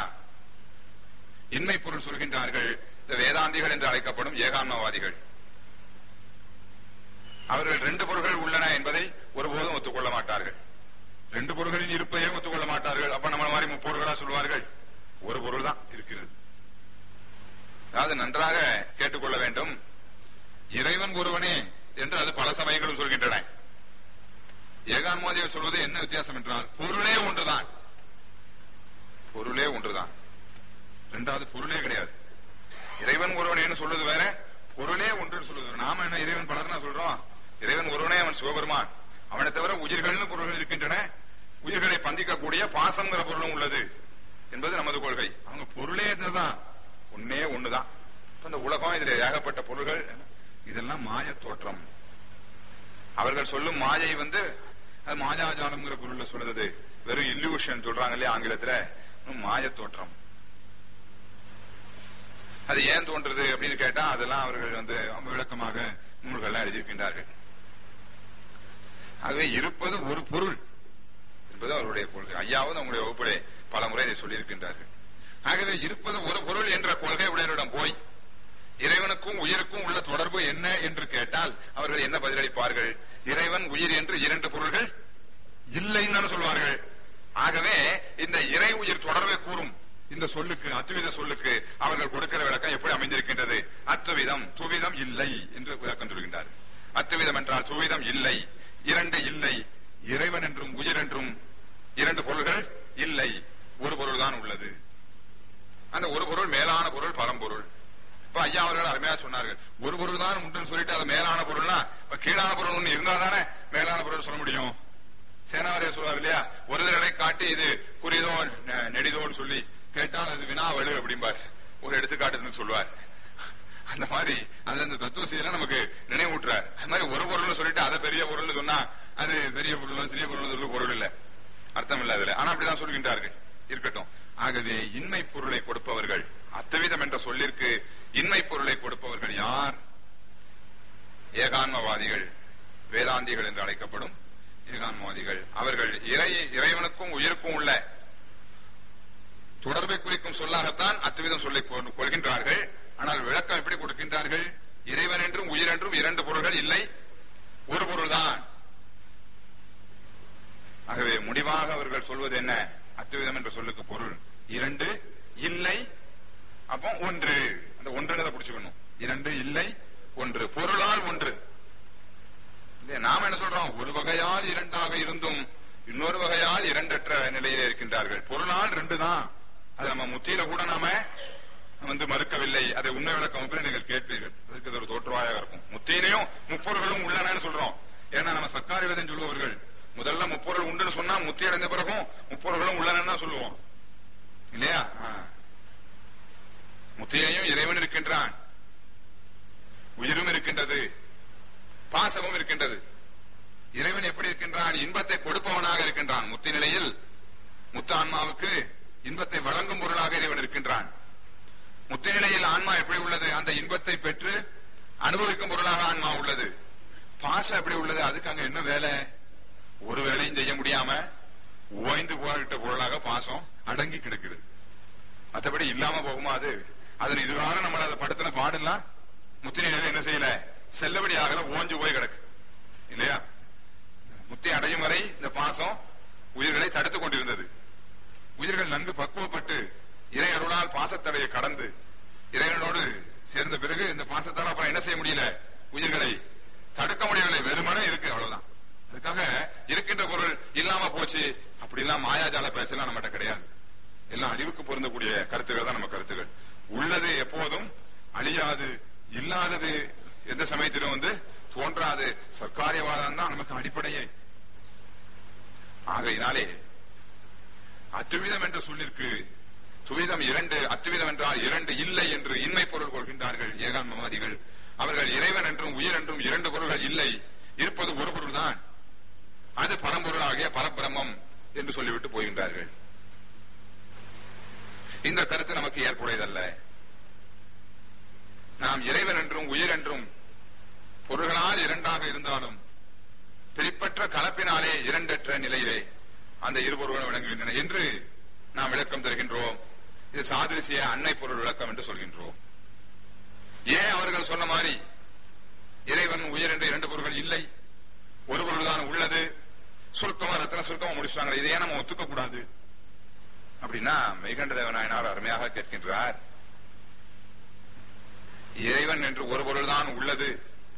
இன்மை பொருள் சொல்கின்றார்கள் இந்த வேதாந்திகள் என்று அழைக்கப்படும் ஏகான்மவாதிகள் அவர்கள் ரெண்டு பொருள்கள் உள்ளன என்பதை ஒருபோதும் ஒத்துக்கொள்ள மாட்டார்கள் ரெண்டு பொருள்களின் இருப்பையே ஒத்துக்கொள்ள மாட்டார்கள் அப்ப நம்ம மாதிரி முப்பொருள்களா சொல்வார்கள் ஒரு பொருள் தான் இருக்கிறது அதாவது நன்றாக கேட்டுக்கொள்ள வேண்டும் இறைவன் ஒருவனே என்று அது பல சமயங்களும் சொல்கின்றன ஏகான்மோதியர் சொல்வது என்ன வித்தியாசம் என்றால் பொருளே ஒன்றுதான் பொருளே ஒன்றுதான் இரண்டாவது பொருளே கிடையாது இறைவன் ஒருவனேன்னு சொல்வது வேற பொருளே ஒன்றுன்னு சொல்வது வேற. நாம நாம என்ன இறைவன் பலர்னா சொல்றோம் இறைவன் ஒருவனே அவன் சிவபெருமான் அவனை தவிர உயிர்கள்னு பொருள்கள் இருக்கின்றன உயிர்களை பந்திக்கக்கூடிய பாசம்ங்கிற பொருளும் உள்ளது என்பது நமது கொள்கை அவங்க பொருளே இதுதான் ஒன்னே ஒண்ணுதான் இப்ப இந்த உலகம் இதுல ஏகப்பட்ட பொருள்கள் இதெல்லாம் மாய தோற்றம் அவர்கள் சொல்லும் மாயை வந்து அது மாயாஜாலம்ங்கிற பொருள்ல சொல்லுது வெறும் இல்லூஷன் சொல்றாங்க இல்லையா ஆங்கிலத்துல மாய தோற்றம் அது ஏன் தோன்றுது அப்படின்னு கேட்டா அதெல்லாம் அவர்கள் வந்து விளக்கமாக நூல்கள்லாம் எழுதியிருக்கின்றார்கள் ஆகவே இருப்பது ஒரு பொருள் என்பது அவருடைய கொள்கை ஐயாவது அவங்களுடைய வகுப்பிலே பல முறை இதை சொல்லியிருக்கின்றார்கள் ஆகவே இருப்பது ஒரு பொருள் என்ற கொள்கை உடையவரிடம் போய் இறைவனுக்கும் உயிருக்கும் உள்ள தொடர்பு என்ன என்று கேட்டால் அவர்கள் என்ன பதிலளிப்பார்கள் இறைவன் உயிர் என்று இரண்டு பொருள்கள் இல்லைன்னு சொல்வார்கள் ஆகவே இந்த இறை உயிர் தொடர்பை கூறும் இந்த சொல்லுக்கு அத்துவித சொல்லுக்கு அவர்கள் கொடுக்கிற விளக்கம் எப்படி அமைந்திருக்கின்றது அத்துவிதம் துவிதம் இல்லை என்று விளக்கம் சொல்கின்றார் அத்துவிதம் என்றால் துவிதம் இல்லை இரண்டு இல்லை இறைவன் என்றும் உயிர் என்றும் இரண்டு பொருள்கள் இல்லை ஒரு பொருள் தான் உள்ளது அந்த ஒரு பொருள் மேலான பொருள் பரம்பொருள் இப்ப ஐயா அவர்கள் அருமையா சொன்னார்கள் ஒரு பொருள் தான் உண்டுன்னு சொல்லிட்டு அது மேலான பொருள்னா இப்ப கீழான பொருள் ஒண்ணு இருந்தா தானே மேலான பொருள் சொல்ல முடியும் சேனாவரையர் சொல்வார் இல்லையா ஒரு தடவை காட்டி இது குறிதோ நெ- நெடிதோன்னு சொல்லி கேட்டால் அது வினாவலு அப்படிம்பார் ஒரு எடுத்துக்காட்டுன்னு சொல்லுவார் அந்த மாதிரி அந்தந்த தத்துவ செய்தியில நமக்கு நினைவூட்டுறார் அது மாதிரி ஒரு பொருள்னு சொல்லிட்டு அதை பெரிய பொருள்னு சொன்னா அது பெரிய பொருள் சிறிய பொருள் சொல்ல பொருள் இல்ல அர்த்தம் இல்ல அதுல ஆனா அப்படிதான் சொல்கின்றார்கள் இருக்கட்டும் ஆகவே இன்மை பொருளை கொடுப்பவர்கள் அத்தவிதம் என்ற சொல்லிற்கு இன்மை பொருளை கொடுப்பவர்கள் யார் ஏகான்மவாதிகள் வேதாந்திகள் என்று அழைக்கப்படும் ஏகான்மவாதிகள் அவர்கள் இறை இறைவனுக்கும் உயிருக்கும் உள்ள தொடர்பை குறிக்கும் சொல்லாகத்தான் அத்துவிதம் சொல்லை கொ- கொள்கின்றார்கள் ஆனால் விளக்கம் எப்படி கொடுக்கின்றார்கள் இறைவன் என்றும் உயிர் என்றும் இரண்டு பொருள்கள் இல்லை ஒரு பொருள்தான் ஆகவே முடிவாக அவர்கள் சொல்வது என்ன அத்துவிதம் என்ற சொல்லுக்கு பொருள் இரண்டு இல்லை அப்போ ஒன்று அந்த ஒன்றுங்கிறத புடிச்சுக்கணும் இரண்டு இல்லை ஒன்று பொருளால் ஒன்று இல்லையா? நாம என்ன சொல்றோம் ஒரு வகையால் இரண்டாக இருந்தும் இன்னொரு வகையால் இரண்டற்ற நிலையிலே இருக்கின்றார்கள் பொருளால் ரெண்டு தான் அது நம்ம முத்தியில கூட நாம வந்து மறுக்கவில்லை அதை உண்மை விளக்கம் வகுப்பில் நீங்கள் கேட்பீர்கள் அதுக்கு இது ஒரு தோற்றுவாயாக இருக்கும் முத்தியிலையும் முப்பொருள்களும் உள்ளனன்னு சொல்றோம் ஏன்னா நம்ம சர்க்காரி வேதம் சொல்லுவவர்கள் முதல்ல முப்பொருள் உண்டுன்னு சொன்னா முத்தி அடைந்த பிறகும் முப்பொருள்களும் உள்ளனன்னு தான் சொல்லுவோம் இல்லையா ஆ. முத்தியிலையும் இறைவன் இருக்கின்றான் உயிரும் இருக்கின்றது பாசமும் இருக்கின்றது இறைவன் எப்படி இருக்கின்றான் இன்பத்தை கொடுப்பவனாக இருக்கின்றான் முத்தி நிலையில் முத்த ஆன்மாவுக்கு இன்பத்தை வழங்கும் பொருளாக இறைவன் இருக்கின்றான் முத்தி நிலையில் ஆன்மா எப்படி உள்ளது அந்த இன்பத்தை பெற்று அனுபவிக்கும் பொருளாக ஆன்மா உள்ளது பாசம் எப்படி உள்ளது அதுக்கு அங்க என்ன வேலை ஒரு வேலையும் செய்ய முடியாம ஓய்ந்து போய்விட்ட பொருளாக பாசம் அடங்கி கிடக்குது மற்றபடி இல்லாம போகுமா அது அதன் இதுவரை நம்ம அதை படுத்தின பாடலாம் முத்தி நிலையில என்ன செய்யல செல்லபடி ஆகல ஓஞ்சு போய் கிடக்கு இல்லையா முத்தி அடையும் வரை இந்த பாசம் உயிர்களை தடுத்துக் கொண்டிருந்தது உயிர்கள் நன்கு பக்குவப்பட்டு இறை அருளால் பாசத்தடையை கடந்து இறைவனோடு சேர்ந்த பிறகு இந்த பாசத்தால் அப்புறம் என்ன செய்ய முடியல உயிர்களை தடுக்க முடியவில்லை வெறுமனே இருக்கு அவ்வளவுதான் அதுக்காக இருக்கின்ற பொருள் இல்லாம போச்சு அப்படி எல்லாம் மாயாஜால பேச்செல்லாம் நம்மகிட்ட கிடையாது எல்லாம் அறிவுக்கு பொருந்தக்கூடிய கருத்துக்கள் தான் நம்ம கருத்துக்கள் உள்ளது எப்போதும் அழியாது இல்லாதது எந்த சமயத்திலும் வந்து தோன்றாது சர்க்காரியவாதம் தான் நமக்கு அடிப்படையே ஆகையினாலே அத்துவிதம் என்ற சொல்லிற்கு துவிதம் இரண்டு அத்துவிதம் என்றால் இரண்டு இல்லை என்று இன்மை பொருள் கொள்கின்றார்கள் ஏகான்மவாதிகள் அவர்கள் இறைவன் என்றும் உயிர் என்றும் இரண்டு பொருள்கள் இல்லை இருப்பது ஒரு பொருள் தான் அது பரம்பொருளாகிய பரபிரமம் என்று சொல்லிவிட்டு போகின்றார்கள் இந்த கருத்து நமக்கு ஏற்புடையதல்ல நாம் இறைவன் என்றும் உயிர் என்றும் பொருள்களால் இரண்டாக இருந்தாலும் பிரிப்பற்ற கலப்பினாலே இரண்டற்ற நிலையிலே அந்த இரு பொருள்களும் விளங்குகின்றன என்று நாம் விளக்கம் தருகின்றோம் இது சாதிரிசிய அன்னை பொருள் விளக்கம் என்று சொல்கின்றோம் ஏன் அவர்கள் சொன்ன மாதிரி இறைவன் உயிர் என்ற இரண்டு பொருள்கள் இல்லை ஒரு பொருள் தான் உள்ளது சுருக்கமா ரத்தன சுருக்கமா முடிச்சாங்க இதை ஏன் நம்ம ஒத்துக்க கூடாது அப்படின்னா மெய்கண்ட தேவநாயனார் அருமையாக கேட்கின்றார் இறைவன் என்று ஒரு பொருள் தான் உள்ளது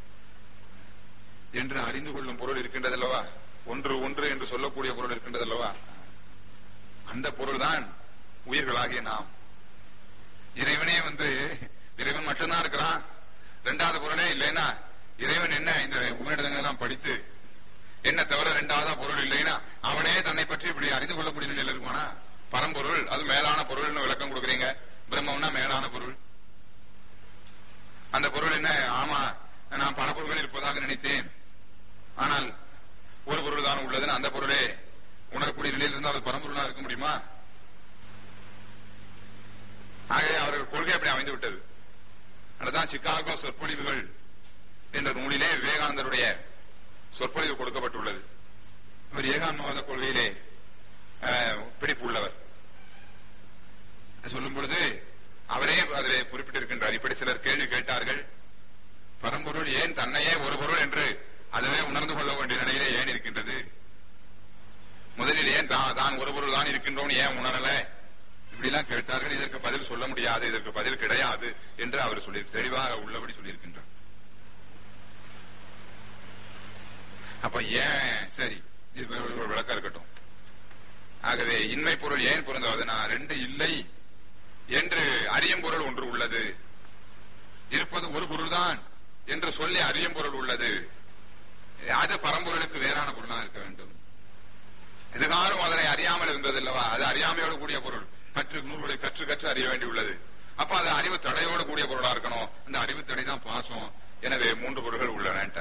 என்று அறிந்து கொள்ளும் பொருள் இருக்கின்றதல்லவா ஒன்று ஒன்று என்று சொல்லக்கூடிய பொருள் இருக்கின்றதல்லவா அந்த பொருள் தான் உயிர்களாகிய நாம் இறைவனே வந்து இறைவன் மட்டும்தான் இருக்கிறான் ரெண்டாவது பொருளே இல்லைன்னா இறைவன் என்ன இந்த உபநிடதங்கள் எல்லாம் படித்து என்ன தவிர ரெண்டாவதா பொருள் இல்லைன்னா அவனே தன்னை பற்றி இப்படி அறிந்து கொள்ளக்கூடிய நிலையில் இருக்குமானா பரம்பொருள் அது மேலான பொருள்னு விளக்கம் கொடுக்குறீங்க பிரம்மம்னா மேலான பொருள் அந்த பொருள் என்ன ஆமா நான் பல பொருள்கள் இருப்பதாக நினைத்தேன் ஆனால் ஒரு பொருள் தான் உள்ளதுன்னு அந்த பொருளே உணரக்கூடிய நிலையில் இருந்தால் அது பரம்பொருளா இருக்க முடியுமா ஆகவே அவர்கள் கொள்கை அப்படி அமைந்து விட்டது அதுதான் சிக்காகோ சொற்பொழிவுகள் என்ற நூலிலே விவேகானந்தருடைய சொற்பொழிவு கொடுக்கப்பட்டுள்ளது இவர் ஏகான்மவாத கொள்கையிலே அஹ், பிடிப்பு உள்ளவர் சொல்லும் பொழுது அவரே அதிலே குறிப்பிட்டிருக்கின்றார் இப்படி சிலர் கேள்வி கேட்டார்கள் பரம்பொருள் ஏன் தன்னையே ஒரு பொருள் என்று அதுவே உணர்ந்து கொள்ள வேண்டிய நிலையிலே ஏன் இருக்கின்றது முதலில் ஏன் தான் தான் ஒரு பொருள் தான் இருக்கின்றோம் ஏன் உணரல இப்படி எல்லாம் கேட்டார்கள் இதற்கு பதில் சொல்ல முடியாது இதற்கு பதில் கிடையாது என்று அவர் சொல்லி தெளிவாக உள்ளபடி சொல்லியிருக்கின்றார் அப்ப ஏன் சரி இது ஒரு ஒரு விளக்கம் இருக்கட்டும் ஆகவே இன்மை பொருள் ஏன் பொருந்தாதுன்னா ரெண்டு இல்லை என்று அறியும் பொருள் ஒன்று உள்ளது இருப்பது ஒரு பொருள்தான் என்று சொல்லி அறியும் பொருள் உள்ளது அது பரம்பொருளுக்கு வேறான பொருளா இருக்க வேண்டும் இதுகாரும் அதனை அறியாமல் இருந்தது அல்லவா அது அறியாமையோடு கூடிய பொருள் கற்று நூல்களை கற்று கற்று அறிய வேண்டியுள்ளது அப்ப அது அறிவு தடையோடு கூடிய பொருளா இருக்கணும் அந்த அறிவு தடை தான் பாசம் எனவே மூன்று பொருள்கள் உள்ளன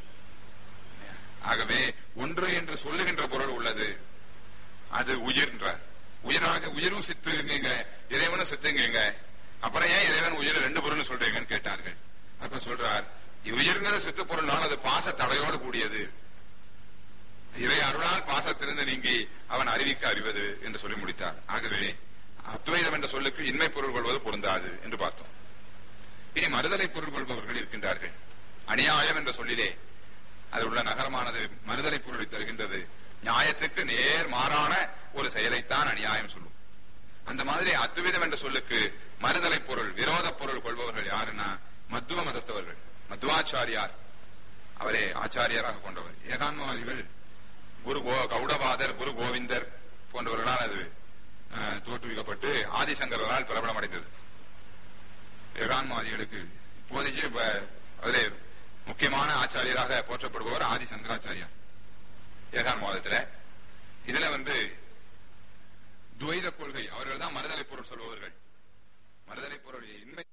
ஆகவே ஒன்று என்று சொல்லுகின்ற பொருள் உள்ளது அது உயிர்ன்ற உயிராக உயிரும் சித்துங்க இறைவனும் சித்துங்க அப்புறம் ஏன் இறைவன் உயிர் ரெண்டு பொருள்னு சொல்றீங்கன்னு கேட்டார்கள் அப்ப சொல்றார் உயிர்ங்கிற சித்து பொருள்னால் அது பாச தடையோடு கூடியது இறை அருளால் பாசத்திலிருந்து நீங்கி அவன் அறிவிக்க அறிவது என்று சொல்லி முடித்தார் ஆகவே அத்வைதம் என்ற சொல்லுக்கு இன்மை பொருள் கொள்வது பொருந்தாது என்று பார்த்தோம் இனி மறுதலை பொருள் கொள்பவர்கள் இருக்கின்றார்கள் அநியாயம் என்ற சொல்லிலே அது உள்ள நகரமானது மறுதலை பொருளை தருகின்றது நியாயத்துக்கு நேர் மாறான ஒரு செயலைத்தான் அநியாயம் சொல்லும் அந்த மாதிரி அத்துவிதம் என்ற சொல்லுக்கு மறுதலை பொருள் விரோத பொருள் கொள்பவர்கள் யாருன்னா மத்துவ மதத்தவர்கள் மத்வாச்சாரியார் அவரே ஆச்சாரியராக கொண்டவர் ஏகான்மவாதிகள் குரு கோ கௌடபாதர் குரு கோவிந்தர் போன்றவர்களால் அது அஹ், தோற்றுவிக்கப்பட்டு ஆதிசங்கரால் பிரபலமடைந்தது ஏகான்மவாதிகளுக்கு இப்போதைக்கு இப்ப அதிலே முக்கியமான ஆச்சாரியராக போற்றப்படுபவர் ஆதி சங்கராச்சாரியார் ஏகான்மவாதத்துல இதுல வந்து துவைத கொள்கை அவர்கள் தான் மறுதலை பொருள் சொல்பவர்கள் மறுதலை பொருள் இன்மை